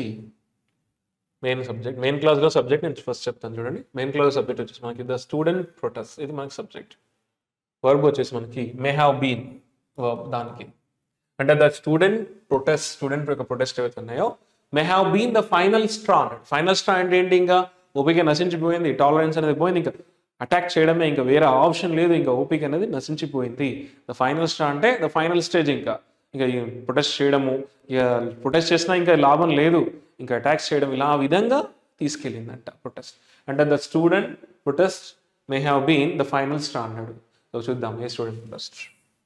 main subject main క్లాస్లో subject నేను first చెప్తాను చూడండి main class subject వచ్చేసి మనకి ద స్టూడెంట్ ప్రొటెస్ట్ ఇది మనకి సబ్జెక్ట్ వర్బ్ వచ్చేసి మనకి మే హ్యావ్ బీన్ వర్బ్ దానికి అంటే ద స్టూడెంట్ ప్రొటెస్ట్ స్టూడెంట్ యొక్క ప్రొటెస్ట్ ఏవైతే ఉన్నాయో may have been the final straw final straw అంటే ఏంటి ఇంకా ఓపిక నశించిపోయింది టాలరెన్స్ అనేది పోయింది ఇంకా అటాక్ చేయడమే ఇంకా వేరే ఆప్షన్ లేదు ఇంకా ఓపిక అనేది నశించిపోయింది ద ఫైనల్ స్ట్రా అంటే ద ఫైనల్ స్టేజ్ ఇంకా ఇంకా ప్రొటెస్ట్ చేయడము ఇక ప్రొటెస్ట్ చేసినా ఇంకా లాభం లేదు ఇంకా అటాక్స్ చేయడం ఇలా ఆ విధంగా తీసుకెళ్ళిందంట ప్రొటెస్ట్ అంటే the student protest may have been the final straw అన్నాడు సో చూద్దాం ఏ స్టూడెంట్ ప్రొటెస్ట్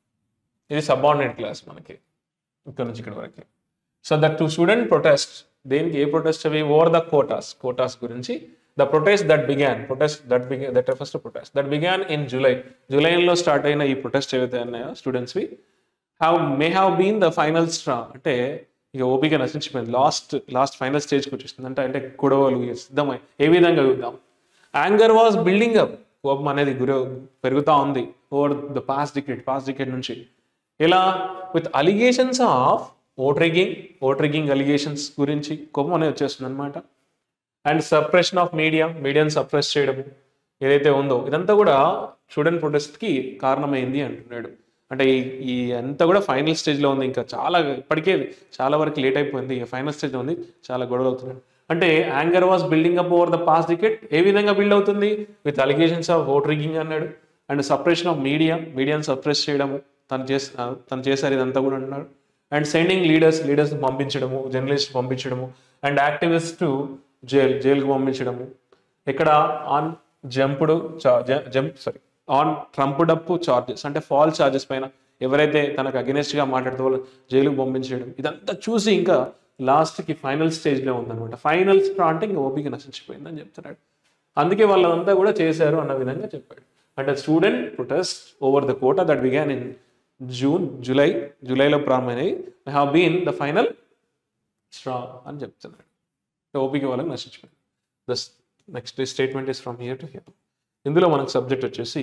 ఇది సబార్డినేట్ క్లాస్ మనకి ఇక్కడ నుంచి ఇక్కడ వరకు so that to student protest దేనికి ఏ ప్రొటెస్ట్ అవి ఓవర్ ద కోటాస్ కోటాస్ గురించి the protest that began protest that began that first protest that began in July జూలైలో స్టార్ట్ అయిన ఈ ప్రొటెస్ట్ ఏవైతే ఉన్నాయో స్టూడెంట్స్వి have may have been the final straw అంటే ఇక ఓపిక నశించిపోయింది లాస్ట్ లాస్ట్ ఫైనల్ స్టేజ్కి వచ్చేసింది అంటే అంటే గొడవలు సిద్ధమై ఏ విధంగా చూద్దాం యాంగర్ వాజ్ బిల్డింగ్ అప్ కోపం అనేది గురి పెరుగుతూ ఉంది over the past decade past decade నుంచి ఇలా with allegations of vote rigging vote rigging allegations గురించి కోపం అనేది వచ్చేస్తుంది అనమాట అండ్ సప్రెషన్ ఆఫ్ మీడియా మీడియాని సప్రెస్ చేయడం ఏదైతే ఉందో ఇదంతా కూడా స్టూడెంట్ ప్రొటెస్ట్కి కారణమైంది అంటున్నాడు అంటే ఈ ఈ అంతా కూడా ఫైనల్ స్టేజ్లో ఉంది ఇంకా చాలా ఇప్పటికే చాలా వరకు లేట్ అయిపోయింది ఫైనల్ స్టేజ్లో ఉంది చాలా గొడవలు అవుతున్నాడు అంటే anger was building up over the past decade ఏ విధంగా బిల్డ్ అవుతుంది with allegations of vote rigging అన్నాడు అండ్ సపరేషన్ ఆఫ్ మీడియా మీడియాని సప్రెస్ చేయడము తను చేసి తను చేశారు ఇదంతా కూడా అన్నాడు అండ్ సెండింగ్ లీడర్స్ లీడర్స్ పంపించడము జర్నలిస్ట్ పంపించడము అండ్ యాక్టివిస్ట్ జైల్ జైలుకు పంపించడము ఇక్కడ on jumped jump sorry on trumped up charges అంటే ఫాల్ చార్జెస్ పైన ఎవరైతే తనకు అగెనెస్ట్గా మాట్లాడుతూ వాళ్ళు జైలుకు పంపించడం ఇదంతా చూసి ఇంకా లాస్ట్కి ఫైనల్ స్టేజ్లో ఉందన్నమాట ఫైనల్ అంటే ఇంకా ఓపిక నశించిపోయిందని చెప్తున్నాడు అందుకే వాళ్ళంతా కూడా చేశారు అన్న విధంగా చెప్పాడు అంటే student protest over the quota that began in June July జూలైలో ప్రారంభమైనవి I have been the final straw అని చెప్తున్నాడు ఓపిక వాళ్ళకి నశించిపోయింది the next statement is from here to here ఇందులో మనకు సబ్జెక్ట్ వచ్చేసి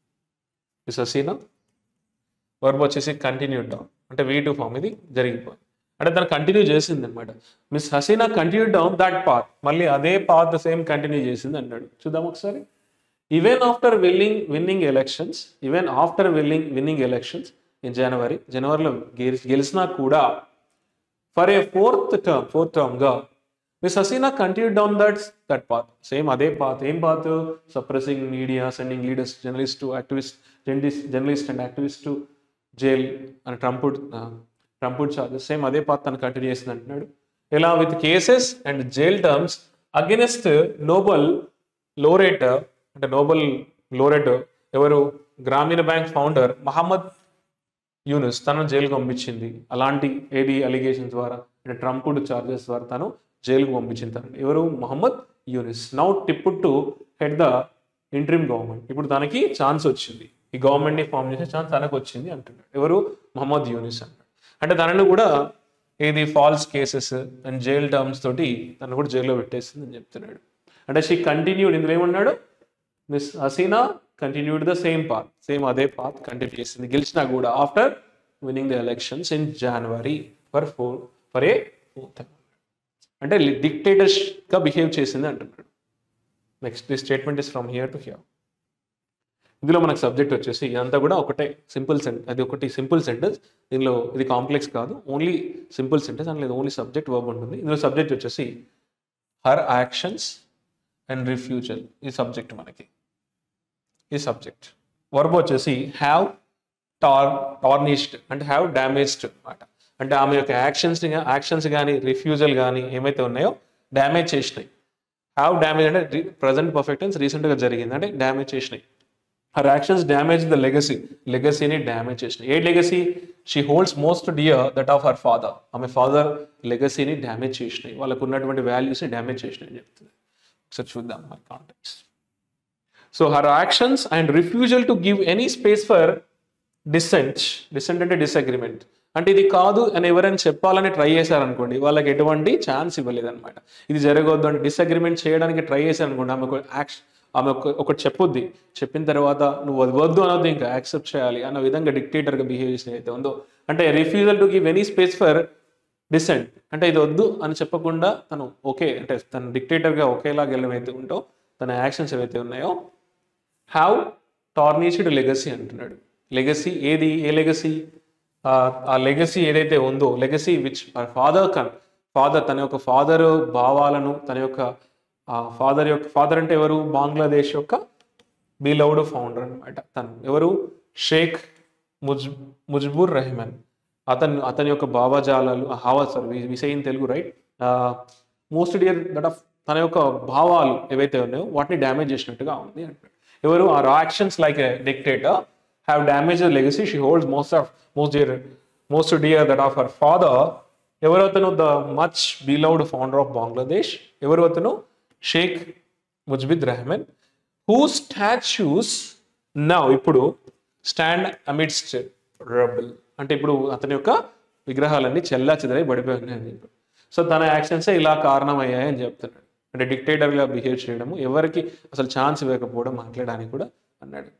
మిస్ హసీనా వర్బ్ వచ్చేసి కంటిన్యూ డౌన్ అంటే వీ టూ ఫామ్ ఇది జరిగిపోయింది అంటే తను కంటిన్యూ చేసింది అనమాట Miss Hasina continue down that path మళ్ళీ అదే పాత్ సేమ్ కంటిన్యూ చేసింది అన్నాడు చూద్దాం ఒకసారి even after willing winning elections even after willing winning elections in January జనవరిలో గెలి- గెలిచినా కూడా for a fourth term fourth టర్మ్గా Miss Hasina continue down that that path same అదే పాత్ ఏం path suppressing media sending leaders journalist to activist journalist journalist and activist to jail అని trumped trumped charges same అదే పాత్ తను continue చేసింది అంటున్నాడు ఇలా with cases and jail terms against Nobel laureate అంటే నోబల్ లోరేట్ ఎవరు గ్రామీణ బ్యాంక్ ఫౌండర్ మహమ్మద్ యూనుస్ తనను జైలుకు పంపించింది అలాంటి ఏది అలిగేషన్స్ ద్వారా అంటే ట్రంపుడ్ చార్జెస్ ద్వారా తను జైలుకు పంపించింది తనని ఎవరు Mohammad Yunus now tipped to head the interim government ఇప్పుడు తనకి ఛాన్స్ వచ్చింది ఈ గవర్నమెంట్ని ఫామ్ చేసే ఛాన్స్ తనకు వచ్చింది అంటున్నాడు ఎవరు మహమ్మద్ యూనిస్ అంటాడు అంటే తనని కూడా ఏది false cases and jail terms తోటి తను కూడా జైల్లో పెట్టేసింది అని చెప్తున్నాడు అంటే షీ కంటిన్యూడ్ ఇందులో ఏమన్నాడు Miss Hasina continued the same path same అదే పాత్ కంటిన్యూ చేసింది గెలిచినా కూడా after winning the elections in January for four for a fourth అంటే డిక్టేటర్గా బిహేవ్ చేసింది అంటున్నాడు next the statement is from here to here ఇందులో మనకు సబ్జెక్ట్ వచ్చేసి ఇదంతా కూడా ఒకటే సింపుల్ సెంట్ అది ఒకటి సింపుల్ సెంటెన్స్ దీనిలో ఇది కాంప్లెక్స్ కాదు ఓన్లీ సింపుల్ సెంటెన్స్ అందులో ఓన్లీ సబ్జెక్ట్ వర్బ్ ఉంటుంది ఇందులో సబ్జెక్ట్ వచ్చేసి హర్ యాక్షన్స్ అండ్ రిఫ్యూజల్ ఈ సబ్జెక్ట్ మనకి ఈ సబ్జెక్ట్ వర్బ్ వచ్చేసి హ్యావ్ టార్ టార్నిష్డ్ అంటే హ్యావ్ డ్యామేజ్డ్ అనమాట అంటే ఆమె యొక్క యాక్షన్స్ యాక్షన్స్ కానీ రిఫ్యూజల్ కానీ ఏమైతే ఉన్నాయో డ్యామేజ్ చేసినాయి హ్యావ్ డ్యామేజ్ అంటే ప్రజెంట్ పర్ఫెక్ట్ టెన్స్ రీసెంట్గా జరిగింది అంటే డ్యామేజ్ చేసినాయి her actions damage the legacy లెగసీని డ్యామేజ్ చేసినాయి a legacy she holds most dear that of her father ఆమె ఫాదర్ లెగసీని డ్యామేజ్ చేసినాయి వాళ్ళకు ఉన్నటువంటి వాల్యూస్ని డ్యామేజ్ చేసినాయి అని చెప్తుంది ఒకసారి చూద్దాం మన context so her actions and refusal to give any space for dissent dissent అంటే డిసగ్రిమెంట్ అంటే ఇది కాదు అని ఎవరైనా చెప్పాలని ట్రై చేశారనుకోండి వాళ్ళకి ఎటువంటి ఛాన్స్ ఇవ్వలేదన్నమాట ఇది జరగవద్దు అంటే డిసగ్రిమెంట్ చేయడానికి ట్రై చేశారనుకోండి ఆమె ఒక యాక్షన్ ఆమె ఒక ఒకటి చెప్పుద్ది చెప్పిన తర్వాత నువ్వు అది వద్దు అనొద్దు ఇంకా యాక్సెప్ట్ చేయాలి అన్న విధంగా డిక్టేటర్గా బిహేవ్ చేసిన అయితే ఉందో అంటే refusal to give any space for dissent అంటే ఇది వద్దు అని చెప్పకుండా తను ఓకే అంటే తను డిక్టేటర్గా ఒకేలాగా ఏవైతే ఉంటో తన యాక్షన్స్ ఏవైతే ఉన్నాయో హ్యావ్ టార్నిష్డ్ లెగసీ అంటున్నాడు లెగసీ ఏది ఏ లెగసీ ఆ లెగసీ ఏదైతే ఉందో లెగసీ విచ్ ఫాదర్ కన్ ఫాదర్ తన యొక్క ఫాదర్ భావాలను తన యొక్క ఫాదర్ యొక్క ఫాదర్ అంటే ఎవరు బంగ్లాదేశ్ యొక్క బీలౌడ్ ఫౌండర్ అనమాట తను ఎవరు షేక్ ముజ్ ముజ్బూర్ రెహమాన్ అతను అతని యొక్క భావజాలాలు హావా సార్ విసైన్ Telugu right most dear that of తన యొక్క భావాలు ఏవైతే ఉన్నాయో వాటిని డ్యామేజ్ చేసినట్టుగా ఉంది అంటాడు ఎవరు her actions like a dictator have damage legacy she holds most of most dear most dear that of her father ఎవరు అతను the much beloved founder of Bangladesh ఎవరు అతను Sheikh Mujibur Rahman who statues now ఇప్పుడు స్టాండ్ అమిడ్స్ట్ రబుల్ అంటే ఇప్పుడు అతని యొక్క విగ్రహాలన్నీ చెల్లా చెదరై పడిపోయి ఉన్నాయని చెప్పి సో తన యాక్షన్సే ఇలా కారణమయ్యాయని చెప్తున్నాడు అంటే డిక్టేటర్గా బిహేవ్ చేయడము ఎవరికి అసలు ఛాన్స్ ఇవ్వకపోవడం మాట్లాడడానికి కూడా అన్నాడు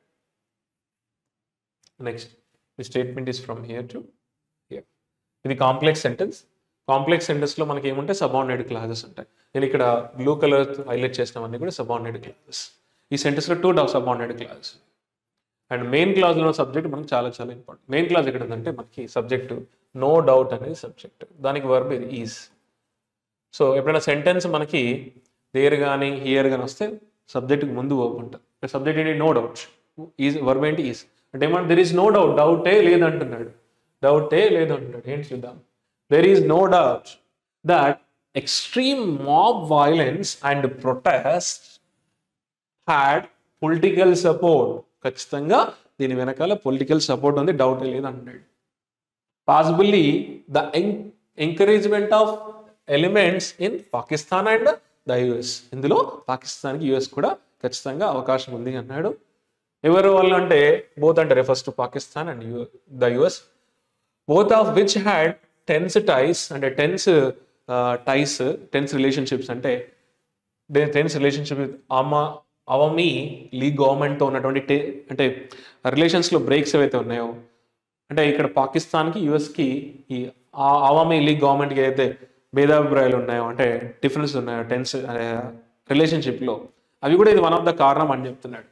next the statement is from here to here ఇది కాంప్లెక్స్ సెంటెన్స్ కాంప్లెక్స్ సెంటెన్స్లో మనకి ఏముంటాయి సబార్డినేట్ క్లాజెస్ ఉంటాయి నేను ఇక్కడ బ్లూ కలర్ హైలైట్ చేసినవన్నీ కూడా సబార్డినేట్ క్లాజెస్ ఈ సెంటెన్స్లో two subordinate clauses and main క్లాజ్లో సబ్జెక్ట్ మనకు చాలా చాలా ఇంపార్టెంట్ మెయిన్ క్లాజ్ ఎక్కడ ఉందంటే మనకి సబ్జెక్టు నో డౌట్ అనేది సబ్జెక్ట్ దానికి వర్బ్ ఇది ఈజ్ సో ఎప్పుడైనా సెంటెన్స్ మనకి దేర్ కానీ హియర్ కానీ వస్తే సబ్జెక్ట్కి ముందు వర్బ్ ఉంటుంది సబ్జెక్ట్ ఏంటి నో డౌట్ ఈజ్ వర్బ్ ఏంటి ఈజ్ అంటే ఏమంటే దెర్ ఈజ్ నో డౌట్ డౌటే లేదంటున్నాడు డౌటే లేదంటున్నాడు ఏంటి చూద్దాం there is no doubt that extreme mob violence and protest had political support ఖచ్చితంగా దీని వెనకాల పొలిటికల్ సపోర్ట్ ఉంది డౌట్ లేదు అంటున్నాడు possibly the encouragement of elements in Pakistan and the US ఇందులో పాకిస్తాన్కి యుఎస్ కూడా ఖచ్చితంగా అవకాశం ఉంది అన్నాడు ఎవరు వాళ్ళు అంటే బోత్ అంటే refers to Pakistan and U the US both of which had tense ties అంటే టెన్స్ టైస్ టెన్స్ రిలేషన్షిప్స్ అంటే టెన్స్ రిలేషన్షిప్ విత్ అమా అవమీ లీగ్ గవర్నమెంట్తో ఉన్నటువంటి టే అంటే రిలేషన్స్లో బ్రేక్స్ ఏవైతే ఉన్నాయో అంటే ఇక్కడ పాకిస్తాన్కి యుఎస్కి ఈ ఆ అవామీ లీగ్ గవర్నమెంట్కి ఏదైతే భేదాభిప్రాయాలు ఉన్నాయో అంటే డిఫరెన్స్ ఉన్నాయో టెన్స్ రిలేషన్షిప్లో అవి కూడా ఇది వన్ ఆఫ్ ద కారణం అని చెప్తున్నాడు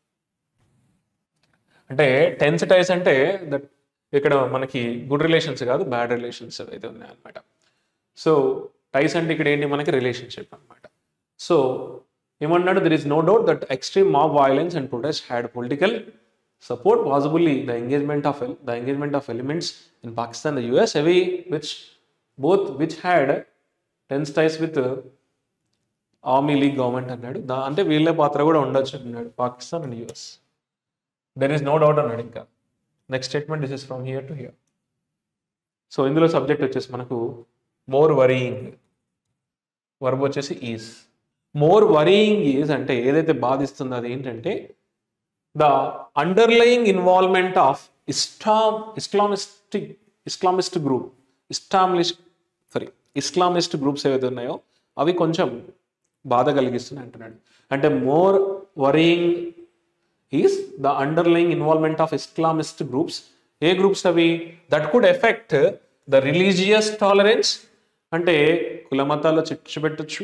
అంటే టెన్స్ టైస్ అంటే దట్ ఇక్కడ మనకి గుడ్ రిలేషన్స్ కాదు బ్యాడ్ రిలేషన్స్ అయితే ఉన్నాయన్నమాట సో టైస్ అంటే ఇక్కడ ఏంటి మనకి రిలేషన్షిప్ అన్నమాట సో ఏమన్నాడు there is no doubt that extreme mob violence and protest had political support possibly the engagement of the engagement of elements in Pakistan the US అవీ which both which had tense ties with army league government అన్నాడు దా అంటే వీళ్ళే పాత్ర కూడా ఉండొచ్చు అన్నాడు Pakistan and US there is no doubt అన్నాడు ఇంకా next statement this is from here to here so ఇందులో సబ్జెక్ట్ వచ్చేసి మనకు మోర్ వరీయింగ్ వర్బ్ వచ్చేసి ఈజ్ మోర్ వరీయింగ్ ఈజ్ అంటే ఏదైతే బాధిస్తుందో అది ఏంటంటే the underlying involvement of Islam Islamistic Islamist group Islamist sorry Islamist groups ఏవైతే ఉన్నాయో అవి కొంచెం బాధ కలిగిస్తున్నాయి అంటున్నాడు అంటే more worrying is the underlying involvement of Islamist groups ఏ గ్రూప్స్ అవి that could affect the religious tolerance అంటే కుల మతాల్లో చిచ్చు పెట్టచ్చు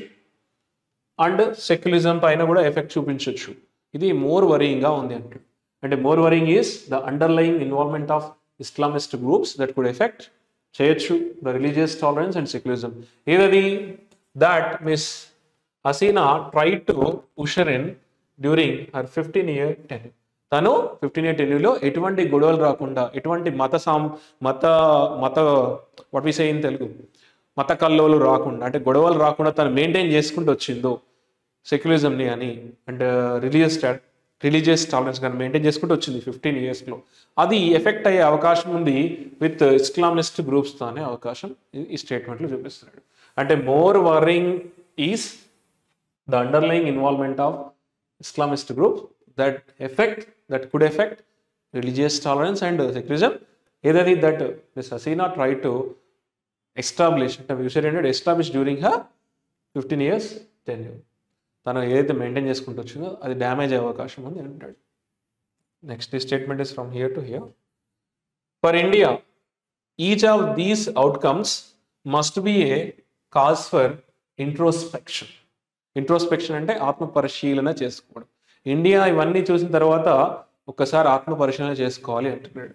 అండ్ సెక్యులిజం పైన కూడా ఎఫెక్ట్ చూపించవచ్చు ఇది మోర్ వరీయింగ్గా ఉంది అంటే అంటే more worrying is the underlying involvement of Islamist groups that could affect చేయొచ్చు the religious tolerance and secularism ఏదది that Miss Hasina try to usher in during her fifteen year tenure తను ఫిఫ్టీన్ ఇయర్ టెన్యూలో ఎటువంటి గొడవలు రాకుండా ఎటువంటి మత సాం మత మత what we say in Telugu మత కల్లోలు రాకుండా అంటే గొడవలు రాకుండా తను మెయింటైన్ చేసుకుంటూ వచ్చిందో సెక్యులిజంని అని అండ్ రిలీజియస్ రిలీజియస్ టాలరెన్స్ కానీ మెయింటైన్ చేసుకుంటూ వచ్చింది ఫిఫ్టీన్ ఇయర్స్లో అది ఎఫెక్ట్ అయ్యే అవకాశం ఉంది విత్ ఇస్లామిస్ట్ గ్రూప్స్తో అనే అవకాశం ఈ- ఈ స్టేట్మెంట్లో చూపిస్తున్నాడు అంటే more worrying is the underlying involvement of Islamist group that affect that could affect religious tolerance and uh, secularism. Either that uh, Ms. Hasina tried to establish, అంటే విషయం ఏంటంటే establish during her fifteen years tenure తను ఏదైతే maintain చేసుకుంటూ వచ్చిందో అది damage అయ్యే అవకాశం ఉంది అంటాడు next statement is from here to here for India each of these outcomes must be a cause for introspection introspection అంటే ఆత్మ పరిశీలన చేసుకోవడం ఇండియా ఇవన్నీ చూసిన తర్వాత ఒక్కసారి ఆత్మ పరిశీలన చేసుకోవాలి అంటున్నాడు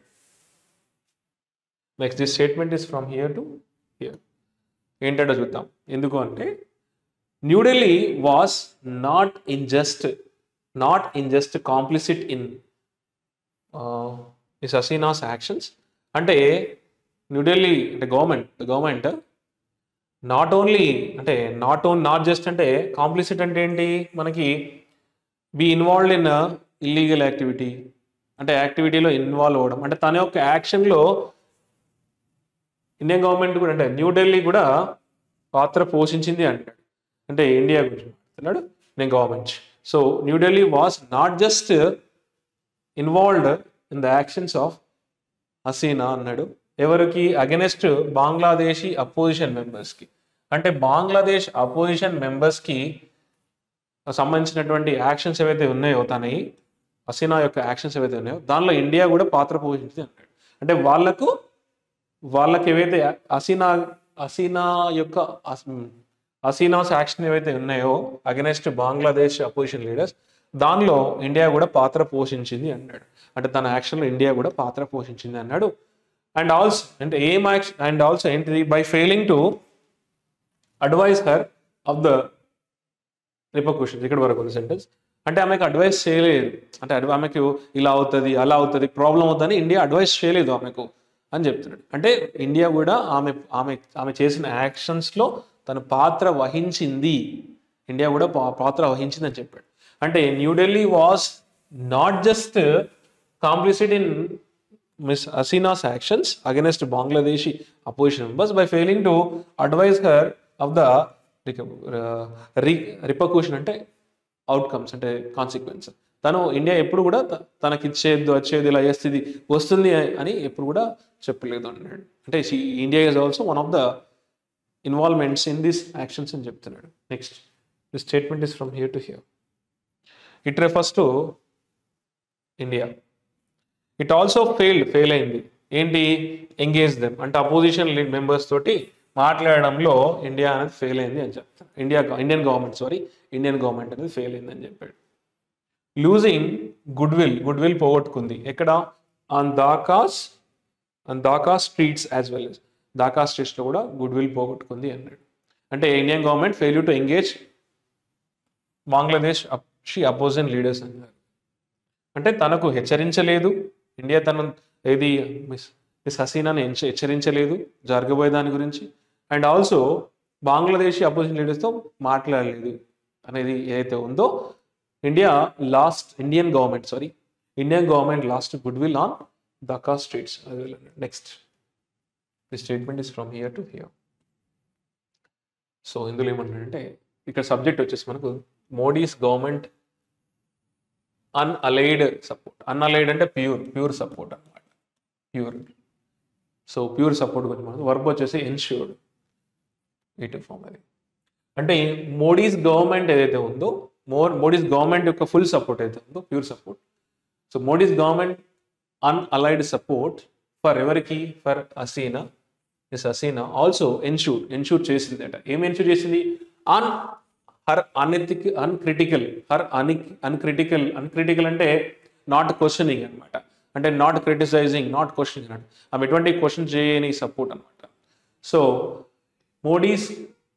next this statement is from here to here ఏంటంటే చూద్దాం ఎందుకు అంటే New Delhi was not in just not in just complicit in Miss Hasina's actions అంటే న్యూఢిల్లీ అంటే గవర్నమెంట్ గవర్నమెంట్ నాట్ ఓన్లీ అంటే నాట్ ఓన్ నాట్ జస్ట్ అంటే కాంప్లిసిట్ అంటే ఏంటి మనకి be involved in illegal activity అంటే యాక్టివిటీలో ఇన్వాల్వ్ అవ్వడం అంటే తన యొక్క యాక్షన్లో ఇండియన్ గవర్నమెంట్ కూడా అంటే న్యూఢిల్లీ కూడా పాత్ర పోషించింది అంటాడు అంటే ఇండియా గురించి మాట్లాడుతున్నాడు నేను government so New Delhi was not just involved in the actions of Hasina అన్నాడు ఎవరికి అగెనెస్ట్ బంగ్లాదేశీ అపోజిషన్ మెంబర్స్కి అంటే బంగ్లాదేశ్ అపోజిషన్ మెంబర్స్కి సంబంధించినటువంటి యాక్షన్స్ ఏవైతే ఉన్నాయో తనవి హసీనా యొక్క యాక్షన్స్ ఏవైతే ఉన్నాయో దానిలో ఇండియా కూడా పాత్ర పోషించింది అన్నాడు అంటే వాళ్ళకు వాళ్ళకి ఏవైతే హసీనా హసీనా యొక్క హస్- హసీనాస్ యాక్షన్ ఏవైతే ఉన్నాయో అగెనెస్ట్ బంగ్లాదేశ్ అపోజిషన్ లీడర్స్ దానిలో ఇండియా కూడా పాత్ర పోషించింది అన్నాడు అంటే తన యాక్షన్లో ఇండియా కూడా పాత్ర పోషించింది అన్నాడు అండ్ ఆల్సో అంటే ఏం యాక్షన్ అండ్ ఆల్సో ఏంటిది by failing to advise her of the repercussions ఇక్కడ వరకు ఉంది సెంటెన్స్ అంటే ఆమెకు అడ్వైస్ చేయలేదు అంటే అడ్వ- ఆమెకు ఇలా అవుతుంది అలా అవుతుంది ప్రాబ్లం అవుతుందని ఇండియా అడ్వైస్ చేయలేదు ఆమెకు అని చెప్తున్నాడు అంటే ఇండియా కూడా ఆమె ఆమె ఆమె చేసిన యాక్షన్స్లో తన పాత్ర వహించింది ఇండియా కూడా పా- పాత్ర వహించింది అని చెప్పాడు అంటే New Delhi was not just complicit in Miss Hasina's actions against Bangladeshi opposition members by failing to advise her of the repercussion అంటే అవుట్కమ్స్ అంటే కాన్సిక్వెన్స్ తను ఇండియా ఎప్పుడు కూడా త- తనకి ఇచ్చేది వచ్చేది ఇలా చేస్తుంది వస్తుంది అని ఎప్పుడు కూడా చెప్పలేదు అన్నాడు అంటే India is also one of the involvements in this actions అని చెప్తున్నాడు next the statement is from here to here it refers to India it also failed fail అయింది ఏంటి ఎంగేజ్ దెమ్ అంటే అపోజిషన్ మెంబర్స్ తోటి మాట్లాడడంలో ఇండియా అనేది fail అయింది అని చెప్తాను India Indian government sorry Indian government అనేది ఫెయిల్ అయింది అని చెప్పాడు losing goodwill goodwill పోగొట్టుకుంది ఎక్కడ on Dhaka's on Dhaka streets as well as దాకా స్ట్రీట్స్లో కూడా గుడ్ విల్ పోగొట్టుకుంది అన్నాడు అంటే Indian government failure to engage Bangladesh she opposition leaders అన్నారు అంటే తనకు హెచ్చరించలేదు ఇండియా తన ఏది మిస్ మిస్ హసీనాని హెచ్చ- హెచ్చరించలేదు జరగబోయే దాని గురించి అండ్ ఆల్సో బంగ్లాదేశీ అపోజిషన్ లీడర్స్తో మాట్లాడలేదు అనేది ఏదైతే ఉందో India lost Indian government sorry Indian government lost goodwill on Dhaka streets next the statement is from here to here so ఇందులో ఏమంటాడంటే ఇక్కడ సబ్జెక్ట్ వచ్చేసి మనకు Modi's government unallied support unallied అంటే ప్యూర్ ప్యూర్ సపోర్ట్ అనమాట ప్యూర్ సో ప్యూర్ సపోర్ట్ గురించి మనం verb వచ్చేసి ఎన్ష్యూర్డ్ ఇటు ఫామ్ అది అంటే మోడీస్ గవర్నమెంట్ ఏదైతే ఉందో మోర్ మోడీస్ గవర్నమెంట్ యొక్క ఫుల్ సపోర్ట్ అయితే ఉందో pure support so Modi's government unallied support for ఎవరికి for Hasina as Hasina also ensure ensure చేసింది అట ఏం ఎన్షూర్ చేసింది un her unethic uncritical her un uncritical uncritical అంటే నాట్ క్వశ్చనింగ్ అనమాట అంటే నాట్ క్రిటిసైజింగ్ నాట్ క్వశ్చనింగ్ అనమాట ఆమె ఎటువంటి క్వశ్చన్ చేయని సపోర్ట్ అనమాట so Modi's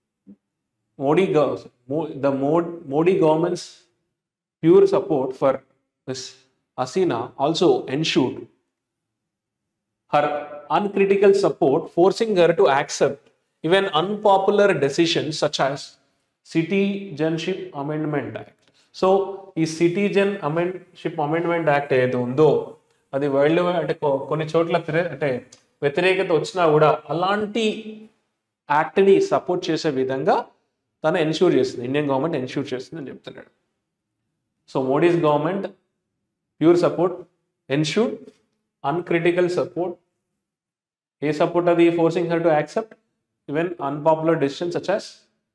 Modi the Modi government's pure support for Miss Hasina also ensured her uncritical support, forcing her to accept even unpopular decisions such as Citizenship Amendment Act. సో ఈ citizen amendship amendment act ఏది ఉందో అది వరల్డ్ అంటే కొ- కొన్ని చోట్ల తిరే- అంటే వ్యతిరేకత వచ్చినా కూడా అలాంటి యాక్ట్ని సపోర్ట్ చేసే విధంగా తను ఎన్ష్యూర్ చేస్తుంది ఇండియన్ గవర్నమెంట్ ఎన్ష్యూర్ చేస్తుంది అని చెప్తున్నాడు so Modi's government pure support ensure uncritical support a support అది forcing her to accept even unpopular decision such as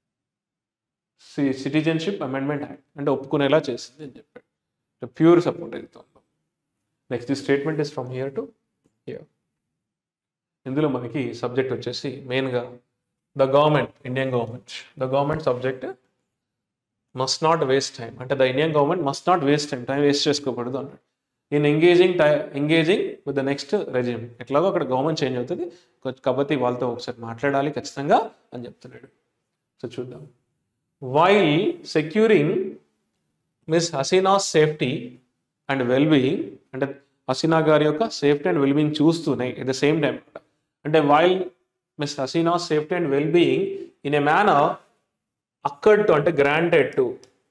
citizenship amendment act అంటే ఒప్పుకునేలా చేసింది అని చెప్పాడు ప్యూర్ సపోర్ట్ అయితే ఉందో next the statement is from here to here ఇందులో మనకి సబ్జెక్ట్ వచ్చేసి మెయిన్గా the government Indian government the government subject must not waste time అంటే the Indian government must not waste time time waste చేసుకోకూడదు అన్నాడు in engaging tie engaging with the next resume ఎట్లాగో అక్కడ government change అవుతుంది కొ- కాబట్టి వాళ్ళతో ఒకసారి మాట్లాడాలి ఖచ్చితంగా అని చెప్తున్నాడు సో చూద్దాం while securing miss Hasina safety and well being అంటే హసీనా గారి యొక్క సేఫ్టీ అండ్ వెల్ బీయింగ్ చూస్తూనే ఎట్ ద సేమ్ టైం అంటే while miss Hasina safety and well being in a manner accorded to అంటే granted to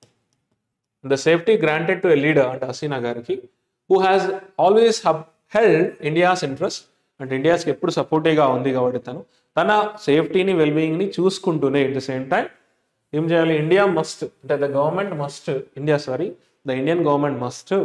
the safety granted to a leader అంటే హసీనా గారికి who has always held India's interest అంటే ఇండియాస్కి ఎప్పుడు సపోర్టివ్గా ఉంది కాబట్టి తను తన సేఫ్టీని వెల్బీయింగ్ని చూసుకుంటూనే ఎట్ ద సేమ్ టైం ఏం చేయాలి ఇండియా మస్ట్ అంటే the government must India sorry the Indian government must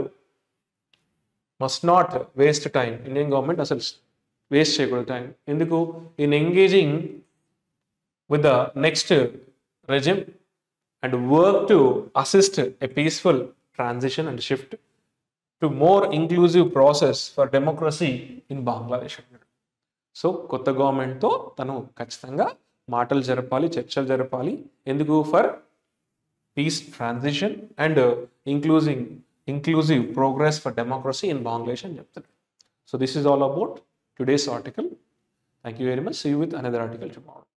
must not waste time Indian government అసలు వేస్ట్ చేయకూడదు టైం ఎందుకు in engaging with the next regime and work to assist a peaceful transition and shift to more inclusive process for democracy in Bangladesh. So కొత్త గవర్నమెంట్తో తను ఖచ్చితంగా మాటలు జరపాలి చర్చలు జరపాలి ఎందుకు for peace transition and including inclusive progress for democracy in Bangladesh అని చెప్తున్నాడు so this is all about today's article thank you very much see you with another article tomorrow